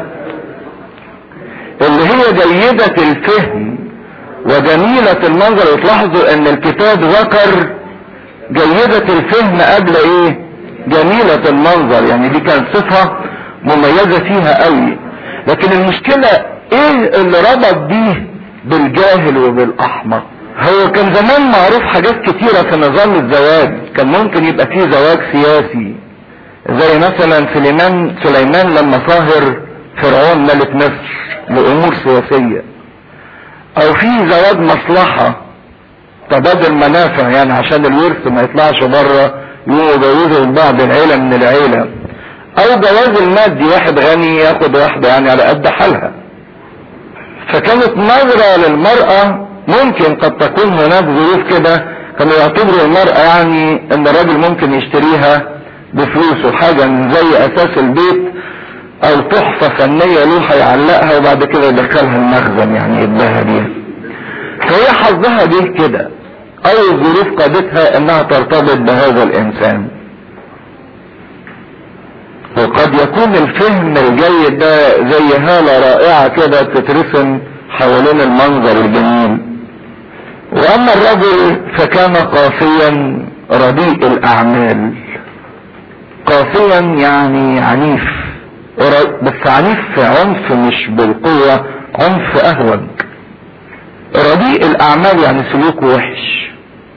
S1: اللي هي جيدة الفهم وجميلة المنظر وتلاحظوا ان الكتاب ذكر جيدة الفهم قبل ايه جميلة المنظر يعني دي كانت صفة مميزة فيها قوي لكن المشكلة ايه اللي ربط دي بالجاهل وبالاحمق هو كان زمان معروف حاجات كتيرة في نظام الزواج كان ممكن يبقى فيه زواج سياسي زي مثلا سليمان سليمان لما صاهر فرعون ملك مصر لامور سياسية او في زواج مصلحة تبادل منافع يعني عشان الورث ما يطلعش بره يجوزوا بعض العيلة من العيلة او جواز المادي واحد غني ياخد واحدة يعني على قد حالها فكانت نظرة للمرأة ممكن قد تكون هناك ظروف كده كانوا يعتبروا المرأة يعني ان الراجل ممكن يشتريها بفلوسه حاجة من زي اساس البيت او تحفة فنية له هيعلقها وبعد كده يدخلها المخزن يعني يديها بيها فهي حظها جه كده او الظروف قادتها انها ترتبط بهذا الانسان وقد يكون الفهم الجيد ده زي هالة رائعة كده بتترسم حوالين المنظر الجميل واما الرجل فكان قاسيا رديء الاعمال قاسيا يعني عنيف بس عنيف في عنف مش بالقوة عنف اهوج رديء الاعمال يعني سلوكه وحش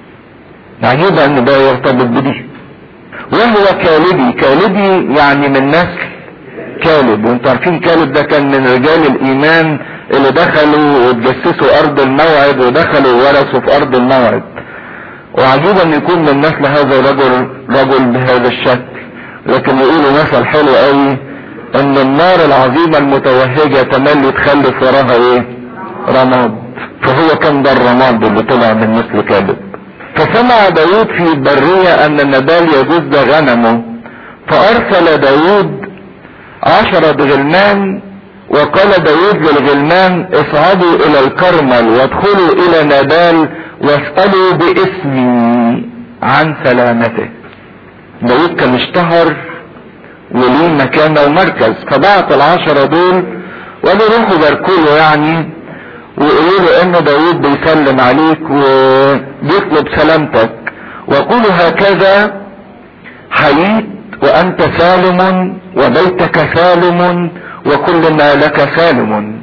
S1: عجيب ان ده يرتبط بدي وهو كالبي كالبي يعني من نسل كالب وانتوا عارفين كالب ده كان من رجال الايمان اللي دخلوا وتجسسوا ارض الموعد ودخلوا ورثوا في ارض الموعد وعجيب ان يكون من نسل هذا الرجل رجل بهذا الشكل لكن يقولوا مثل حلو قوي ان النار العظيمة المتوهجة تملي تخلف وراها ايه رماد فهو كان ده الرماد اللي طلع من مثل كالب فسمع داود في البرية ان النبال يجوز غنمه فارسل داود عشرة غلمان وقال داود للغلمان اصعدوا الى الكرمل وادخلوا الى نبال واسألوا باسمي عن سلامته داود كان اشتهر وليه مكانه ومركز فبعت العشرة دول وقالوا روحوا باركوا يعني وقولوا له ان داود بيسلم عليك وبيطلب سلامتك وقولوا هكذا حييت وانت سالم وبيتك سالم وكل ما لك سالم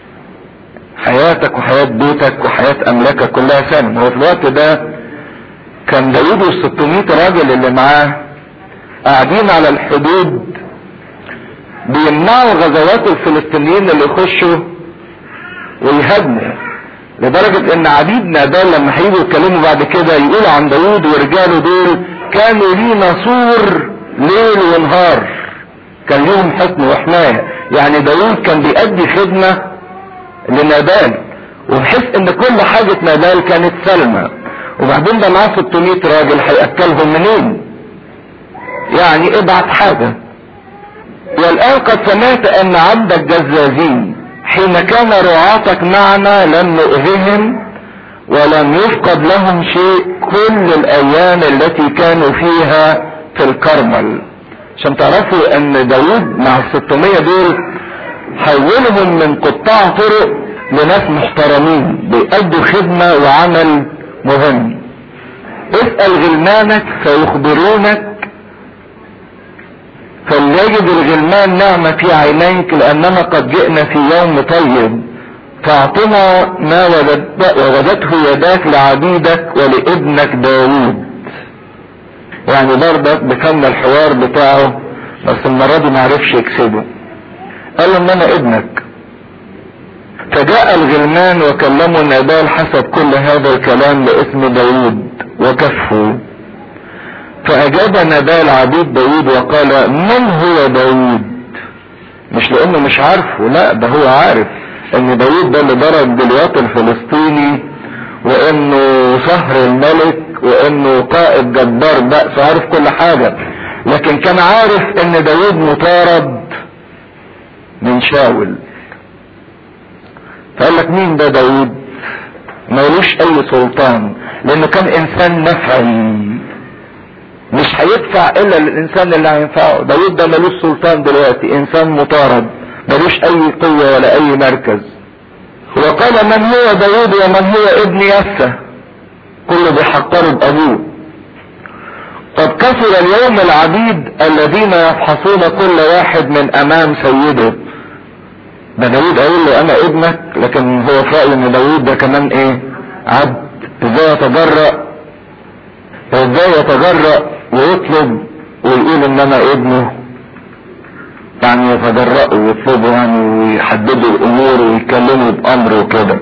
S1: حياتك وحياة بيتك وحياة املاكك كلها سالم هو في الوقت ده كان داود والستمائة راجل اللي معاه قاعدين على الحدود بيمنعوا غزوات الفلسطينيين اللي يخشوا ويهاجموا لدرجة ان عبيد نابال لما هيجوا يتكلموا بعد كده يقولوا عن داود ورجاله دول كانوا لينا سور ليل ونهار كان ليهم حصن وحماية يعني داود كان بيأدي خدمة لنابال وبحيث ان كل حاجة نابال كانت سلمى وبعدين ده معاه 600 راجل هيأكلهم منين يعني ابعت حاجة والآن قد سمعت ان عبدك جزازين حين كان رعاتك معنا لم نؤذهم ولم يفقد لهم شيء كل الايام التي كانوا فيها في الكرمل عشان تعرفوا ان داود مع الستمية دول حولهم من قطاع طرق لناس محترمين بيأدوا خدمة وعمل مهم اسأل غلمانك فيخبرونك فليكن يجد الغلمان نعمة في عينيك لأننا قد جئنا في يوم طيب فاعطنا ما وجدته يداك لعبيدك ولابنك داوود يعني برضك بكمل الحوار بتاعه بس المرة دي معرفش يكسبه قال له ان انا ابنك فجاء الغلمان وكلموا نبال حسب كل هذا الكلام باسم داود وكفوا فاجاب نبال عبيد داود وقال من هو داود مش لانه مش عارفه لا ده هو عارف ان داود ده اللي ضرب جليات الفلسطيني وانه صهر الملك وانه قائد جبار بأس عارف كل حاجة لكن كان عارف ان داود مطارد من شاول فقال لك مين ده داود مالوش اي سلطان لانه كان انسان نفعي مش هيدفع الا للانسان اللي هينفعه داود ده مالوش سلطان دلوقتي انسان مطارد ملوش اي قوة ولا اي مركز وقال من هو داود ومن هو ابن يسى كله بيحقروا بابوه قد كثر اليوم العبيد الذين يفحصون كل واحد من امام سيده ده داود قال له انا ابنك لكن هو في رايه ان داود ده كمان ايه عبد ازاي يتجرأ ازاي يتجرأ ويطلب ويقول ان انا ابنه يعني يتجرأوا ويطلبوا يعني ويحددوا الامور ويتكلموا بامر وكده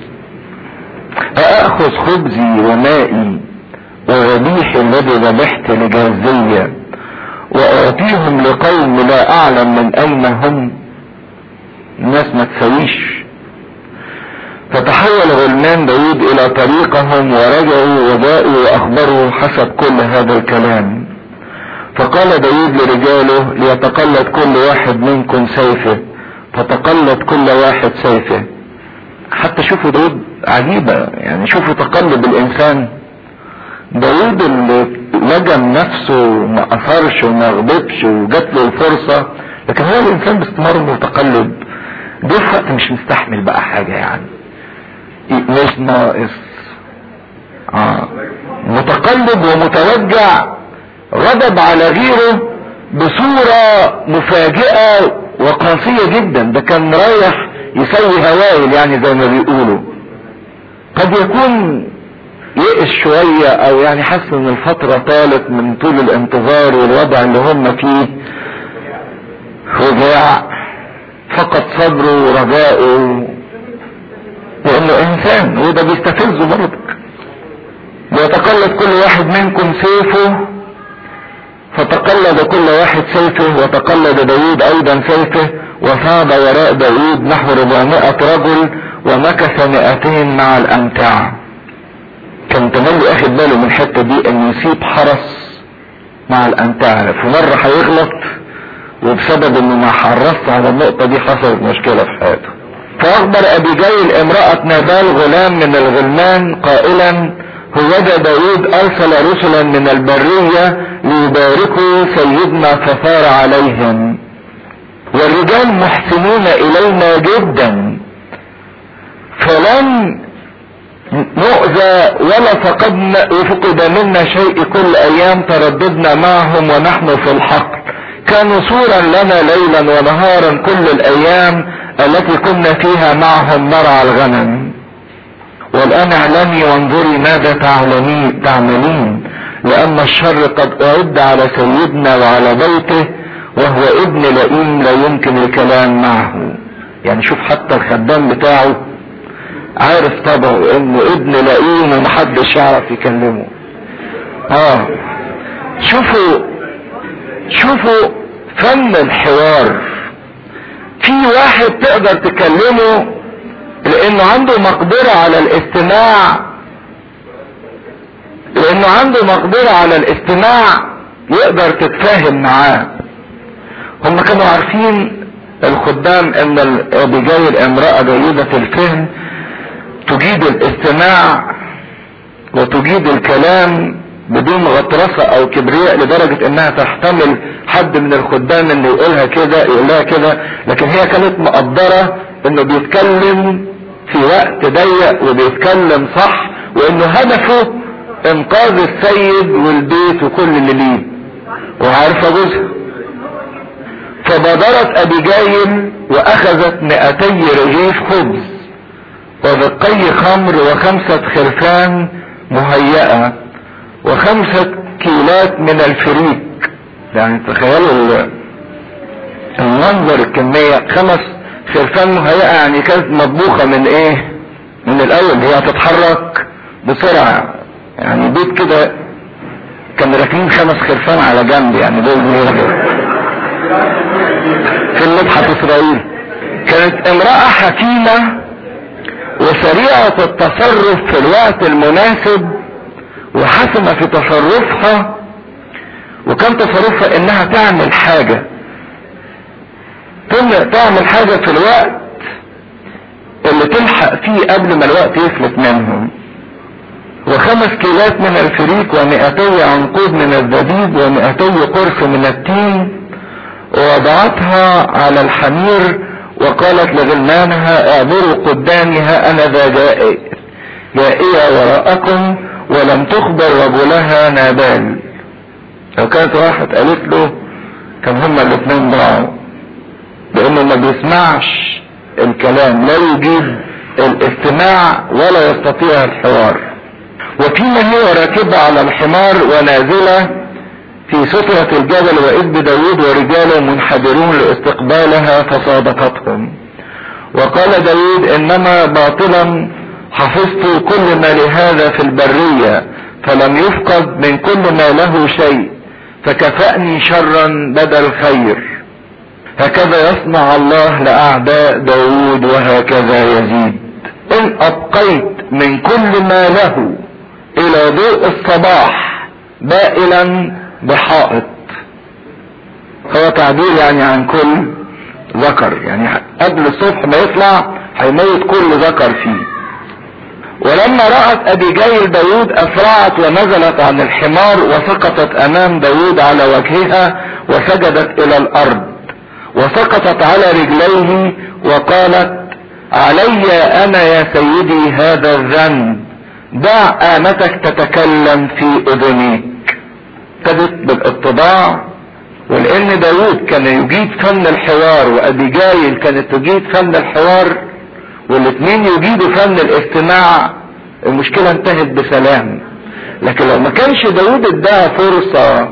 S1: أأخذ خبزي ومائي وذبيحي الذي ذبحت لجازية وأعطيهم لقوم لا أعلم من أين هم الناس ما تسويش فتحول غلمان داود إلى طريقهم ورجعوا وجاءوا وأخبروا حسب كل هذا الكلام فقال داود لرجاله ليتقلد كل واحد منكم سيفه فتقلد كل واحد سيفه حتى شوفوا داود عجيبة يعني شوفوا تقلب الانسان داود اللي لجم نفسه وما اثرش وما غضبش وجات له الفرصة لكن هو الانسان باستمرار متقلب ده في وقت مش مستحمل بقى حاجة يعني مش ناقص آه. متقلب ومتوجع غضب على غيره بصورة مفاجئة وقاسية جدا ده كان رايح يسوي هوايل يعني زي ما بيقولوا قد يكون يئس شوية او يعني حس ان الفترة طالت من طول الانتظار والوضع اللي هم فيه وجاع فقد صبره ورجاؤه لانه انسان وده بيستفزه برضك ويتقلد كل واحد منكم سيفه فتقلد كل واحد سيفه وتقلد داود ايضا سيفه وصعد وراء داود نحو 400 رجل ومكث 200 مع الامتاع كان تملي اخد باله من الحته دي انه يسيب حرس مع الامتاع في مره هيغلط وبسبب انه ما حرصت على النقطه دي حصلت مشكله في حياته فاخبر ابي جيل امراه نابال غلام من الغلمان قائلا هوذا داود ارسل رسلا من البرية ليباركوا سيدنا فثار عليهم والرجال محسنون الينا جدا فلم نؤذى ولا فقدنا وفقد منا شيء كل ايام ترددنا معهم ونحن في الحقل كانوا صورا لنا ليلا ونهارا كل الايام التي كنا فيها معهم نرعى الغنم والآن اعلمي وانظري ماذا تعلمين تعملين لأن الشر قد أعد على سيدنا وعلى بيته وهو ابن لئيم لا يمكن الكلام معه يعني شوف حتى الخدام بتاعه عارف طبعه انه ابن لئيم ومحدش يعرف يكلمه اه شوفوا شوفوا فن الحوار في واحد تقدر تكلمه لانه عنده مقدرة على الاستماع لانه عنده مقدرة على الاستماع يقدر تتفاهم معاه هم كانوا عارفين الخدام ان ابيجايل امرأة جيدة الفهم تجيد الاستماع وتجيد الكلام بدون غطرسة او كبرياء لدرجة انها تحتمل حد من الخدام اللي يقولها كده يقولها كده لكن هي كانت مقدرة انه بيتكلم في وقت ضيق وبيتكلم صح وانه هدفه انقاذ السيد والبيت وكل اللي ليه وعارفه جوزها فبادرت ابيجايل واخذت مئتي رغيف خبز وبقي خمر وخمسة خرفان مهيئة وخمسة كيلات من الفريك يعني تخيلوا المنظر الكمية خمس خرفان مهيئة يعني كانت مطبوخة من ايه من الاول هي هتتحرك بسرعة يعني بيت كده كان راكنين خمس خرفان على جنب يعني دول في المتحف اسرائيل كانت امرأة حكيمة وسريعة التصرف في الوقت المناسب وحسنة في تصرفها وكان تصرفها انها تعمل حاجة تعمل حاجة في الوقت اللي تلحق فيه قبل ما الوقت يفلت منهم وخمس كيلات من الفريك ومئتي عنقود من الزبيب ومئتي قرص من التين ووضعتها على الحمير وقالت لغلمانها اعبروا قدامها انا ذا جائع جائية وراءكم ولم تخبر رجلها نابال لو كانت واحد قالت له كان هما الاثنين ضاعوا لانه ما بيسمعش الكلام لا يجيب الاستماع ولا يستطيع الحوار وفيما هي راكبة على الحمار ونازلة في سترة الجبل وإذ بداود ورجاله منحدرون لاستقبالها فصادفتهم وقال داود إنما باطلا حفظت كل ما لهذا في البرية فلم يفقد من كل ما له شيء فكفأني شرا بدل خير هكذا يصنع الله لأعداء داود وهكذا يزيد إن أبقيت من كل ما له إلى ضوء الصباح بائلا بحائط هو تعبير يعني عن كل ذكر يعني قبل الصبح ما يطلع هيميت كل ذكر فيه ولما رأت أبيجيل داود أسرعت ونزلت عن الحمار وسقطت أمام داود على وجهها وسجدت إلى الأرض وسقطت على رجليه وقالت علي أنا يا سيدي هذا الذنب دع آمتك تتكلم في أذنيك ابتدت بالاتضاع ولأن داود كان يجيد فن الحوار وأبيجايل كانت تجيد فن الحوار والاثنين يجيدوا فن الاستماع المشكلة انتهت بسلام لكن لو ما كانش داود اداها فرصة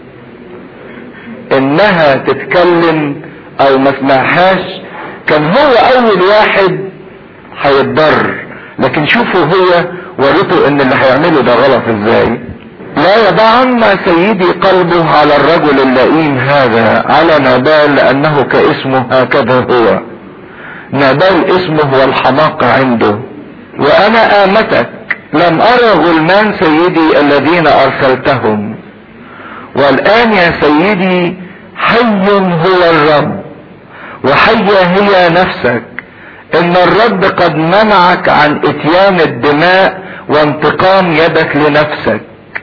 S1: انها تتكلم او ما سمعهاش كان هو اول واحد هيتضر لكن شوفوا هو ورثوا ان اللي هيعمله ده غلط ازاي لا يضعن سيدي قلبه على الرجل اللئيم هذا على نبال لانه كاسمه هكذا هو نبال اسمه والحماقة عنده وانا امتك لم ارى غلمان سيدي الذين ارسلتهم والان يا سيدي حي هو الرب وحية هي نفسك ان الرب قد منعك عن اتيان الدماء وانتقام يدك لنفسك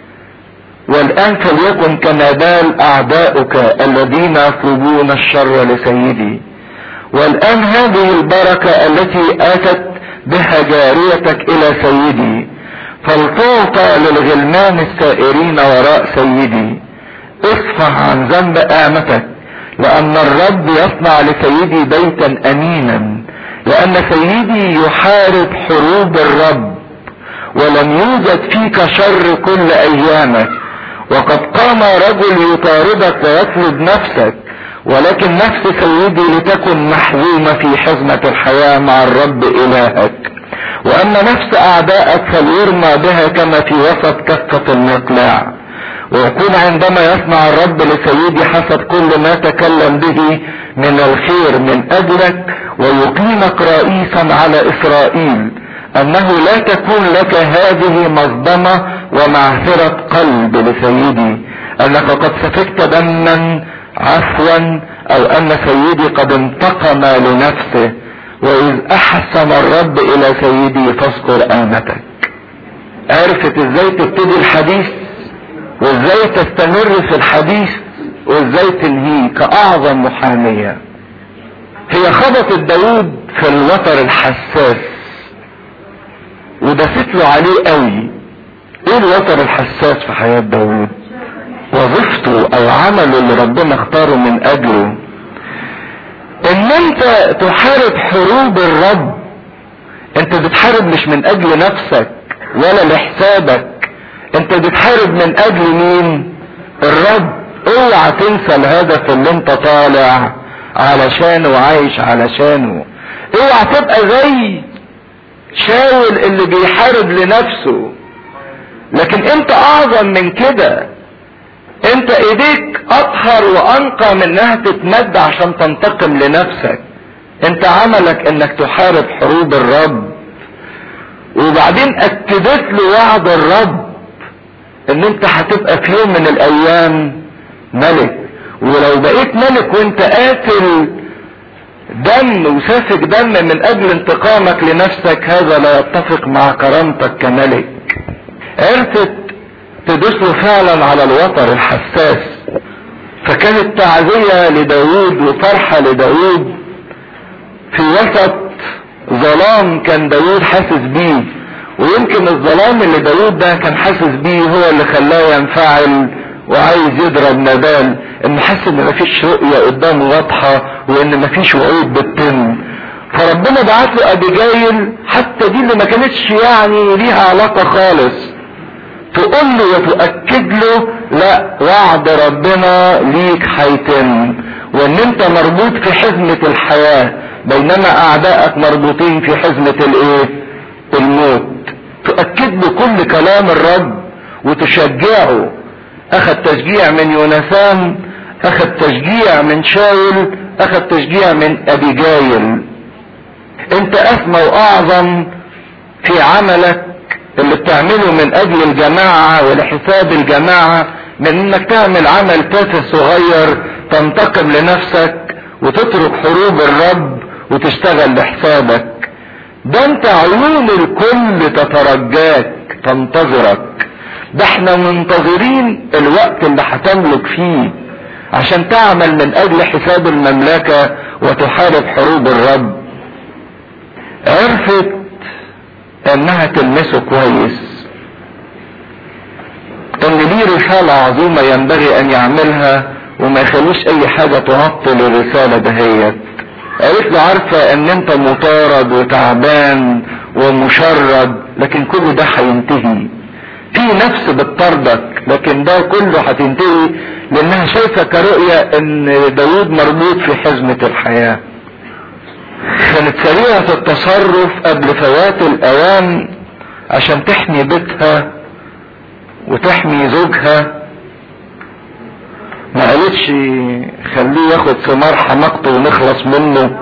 S1: والان فليكن كنبال اعداؤك الذين يطلبون الشر لسيدي والان هذه البركة التي اتت بها جاريتك الى سيدي فلتعطى للغلمان السائرين وراء سيدي اصفح عن ذنب امتك لان الرب يصنع لسيدي بيتا امينا لان سيدي يحارب حروب الرب ولم يوجد فيك شر كل ايامك وقد قام رجل يطاردك ويطلب نفسك ولكن نفس سيدي لتكن محزومة في حزمة الحياة مع الرب إلهك وأما نفس أعدائك فليرمى بها كما في وسط كفة المقلاع ويكون عندما يصنع الرب لسيدي حسب كل ما تكلم به من الخير من أجلك ويقيمك رئيسا على إسرائيل أنه لا تكون لك هذه مصدمة ومعثرة قلب لسيدي أنك قد سفكت دما عفوا او ان سيدي قد انتقم لنفسه واذ احسن الرب الى سيدي فاذكر امتك عرفت ازاي تبتدي الحديث وازاي تستمر في الحديث وازاي تنهيه كاعظم محامية هي خبطت داود في الوتر الحساس ودست له عليه قوي ايه الوتر الحساس في حياة داود وظيفته او عمله اللي ربنا اختاره من اجله ان انت تحارب حروب الرب انت بتحارب مش من اجل نفسك ولا لحسابك انت بتحارب من اجل مين الرب اوعى تنسى الهدف اللي انت طالع علشانه وعايش علشانه اوعى تبقى زي شاول اللي بيحارب لنفسه لكن انت اعظم من كده انت ايديك اطهر وانقى من انها تتمد عشان تنتقم لنفسك انت عملك انك تحارب حروب الرب وبعدين اكدت له وعد الرب ان انت هتبقى في يوم من الايام ملك ولو بقيت ملك وانت قاتل دم وسافك دم من اجل انتقامك لنفسك هذا لا يتفق مع كرامتك كملك عرفت تدوسه فعلا على الوتر الحساس فكانت تعزية لداود وفرحة لداود في وسط ظلام كان داود حاسس بيه ويمكن الظلام اللي داود ده كان حاسس بيه هو اللي خلاه ينفعل وعايز يضرب نبال ان حس ان مفيش رؤية قدامه واضحة وان مفيش وعود بتتم فربنا بعت له ابيجايل حتى دي اللي ما كانتش يعني ليها علاقة خالص تقول له وتؤكد له لا وعد ربنا ليك هيتم وان انت مربوط في حزمة الحياة بينما اعدائك مربوطين في حزمة الايه الموت تؤكد له كل كلام الرب وتشجعه اخذ تشجيع من يونسان اخذ تشجيع من شاول اخذ تشجيع من ابي جايل انت اسمى واعظم في عملك اللي بتعمله من اجل الجماعة ولحساب الجماعة من انك تعمل عمل تافه صغير تنتقم لنفسك وتترك حروب الرب وتشتغل لحسابك ده انت عيون الكل تترجاك تنتظرك ده احنا منتظرين الوقت اللي هتملك فيه عشان تعمل من اجل حساب المملكة وتحارب حروب الرب عرفت انها تلمسه كويس ان ليه رسالة عظيمة ينبغي ان يعملها وما يخلوش اي حاجة تعطل الرسالة دهيت قالت له عارفة ان انت مطارد وتعبان ومشرد لكن كل ده هينتهي في نفس بتطردك لكن ده كله هتنتهي لانها شايفة كرؤية ان داود مربوط في حزمة الحياة كانت سريعة التصرف قبل فوات الاوان عشان تحمي بيتها وتحمي زوجها ما قالتش خليه ياخد ثمار حماقته ونخلص منه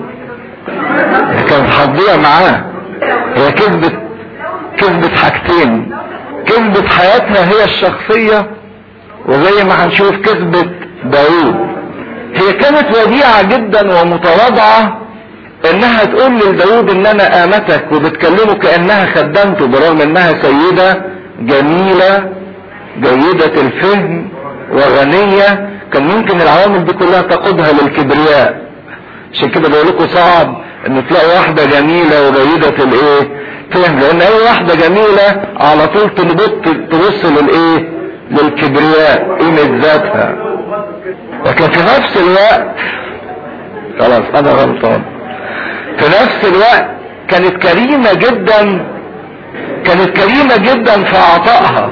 S1: كانت هتضيع معاه هي كذبت كذبت حاجتين كذبت حياتها هي الشخصية وزي ما هنشوف كذبت داوود هي كانت وديعة جدا ومتواضعة انها تقول لداود ان انا امتك وبتكلمه كانها خدمته برغم انها سيدة جميلة جيدة الفهم وغنية كان ممكن العوامل دي كلها تقودها للكبرياء عشان كده بقول لكم صعب ان تلاقوا واحدة جميلة وجيدة الايه فهم لان اي واحدة جميلة على طول تنبط تبص للايه للكبرياء قيمة ذاتها لكن في نفس الوقت خلاص انا غلطان في نفس الوقت كانت كريمة جدا كانت كريمة جدا في عطائها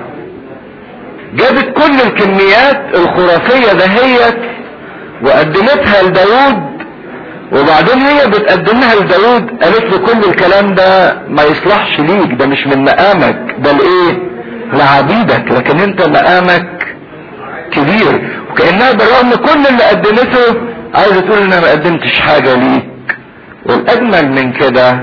S1: جابت كل الكميات الخرافية دهيت وقدمتها لداود وبعدين هي بتقدمها لداود قالت له كل الكلام ده ما يصلحش ليك ده مش من مقامك ده لايه لعبيدك لكن انت مقامك كبير وكأنها بالرغم كل اللي قدمته عايزة تقول انها ما قدمتش حاجة ليك والاجمل من كده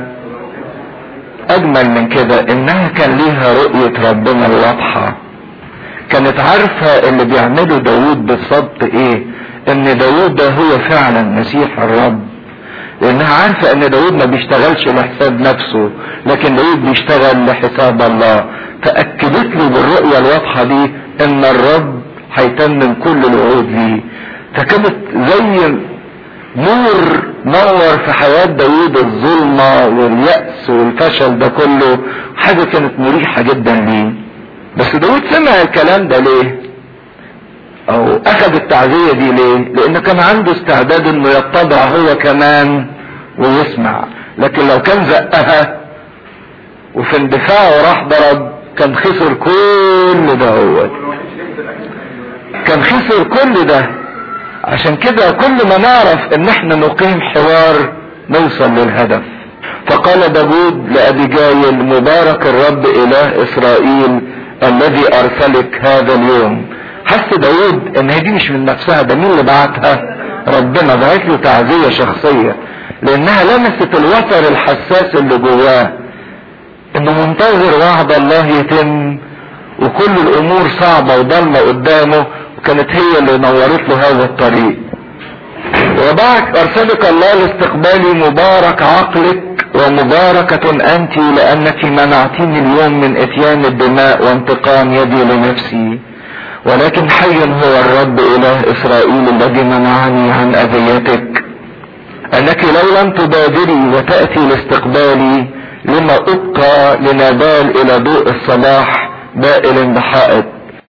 S1: اجمل من كده انها كان ليها رؤية ربنا الواضحة كانت عارفة اللي بيعمله داود بالظبط ايه ان داود ده هو فعلا مسيح الرب لانها عارفة ان داود ما بيشتغلش لحساب نفسه لكن داود بيشتغل لحساب الله فاكدت له بالرؤية الواضحة دي ان الرب هيتمم كل الوعود ليه فكانت زي نور نور في حياة داود الظلمة واليأس والفشل ده كله حاجة كانت مريحة جدا ليه بس داود سمع الكلام ده ليه او اخذ التعزية دي ليه لانه كان عنده استعداد انه يتضع هو كمان ويسمع لكن لو كان زقها وفي اندفاعه راح ضرب كان خسر كل ده هو كان خسر كل ده عشان كده كل ما نعرف ان احنا نقيم حوار نوصل للهدف فقال داود لأبيجايل مبارك الرب إله إسرائيل الذي أرسلك هذا اليوم حس داود ان هي دي مش من نفسها ده مين اللي بعتها ربنا بعت له تعزية شخصية لانها لمست الوتر الحساس اللي جواه انه منتظر وعد الله يتم وكل الامور صعبة وضلمة قدامه وكانت هي اللي نورت له هذا الطريق وبعد ارسلك الله لاستقبالي مبارك عقلك ومباركة انت لانك منعتني اليوم من اتيان الدماء وانتقام يدي لنفسي ولكن حي هو الرب اله اسرائيل الذي منعني عن اذيتك انك لو لم تبادري وتأتي لاستقبالي لما ابقى لنبال الى ضوء الصلاح بائل بحائط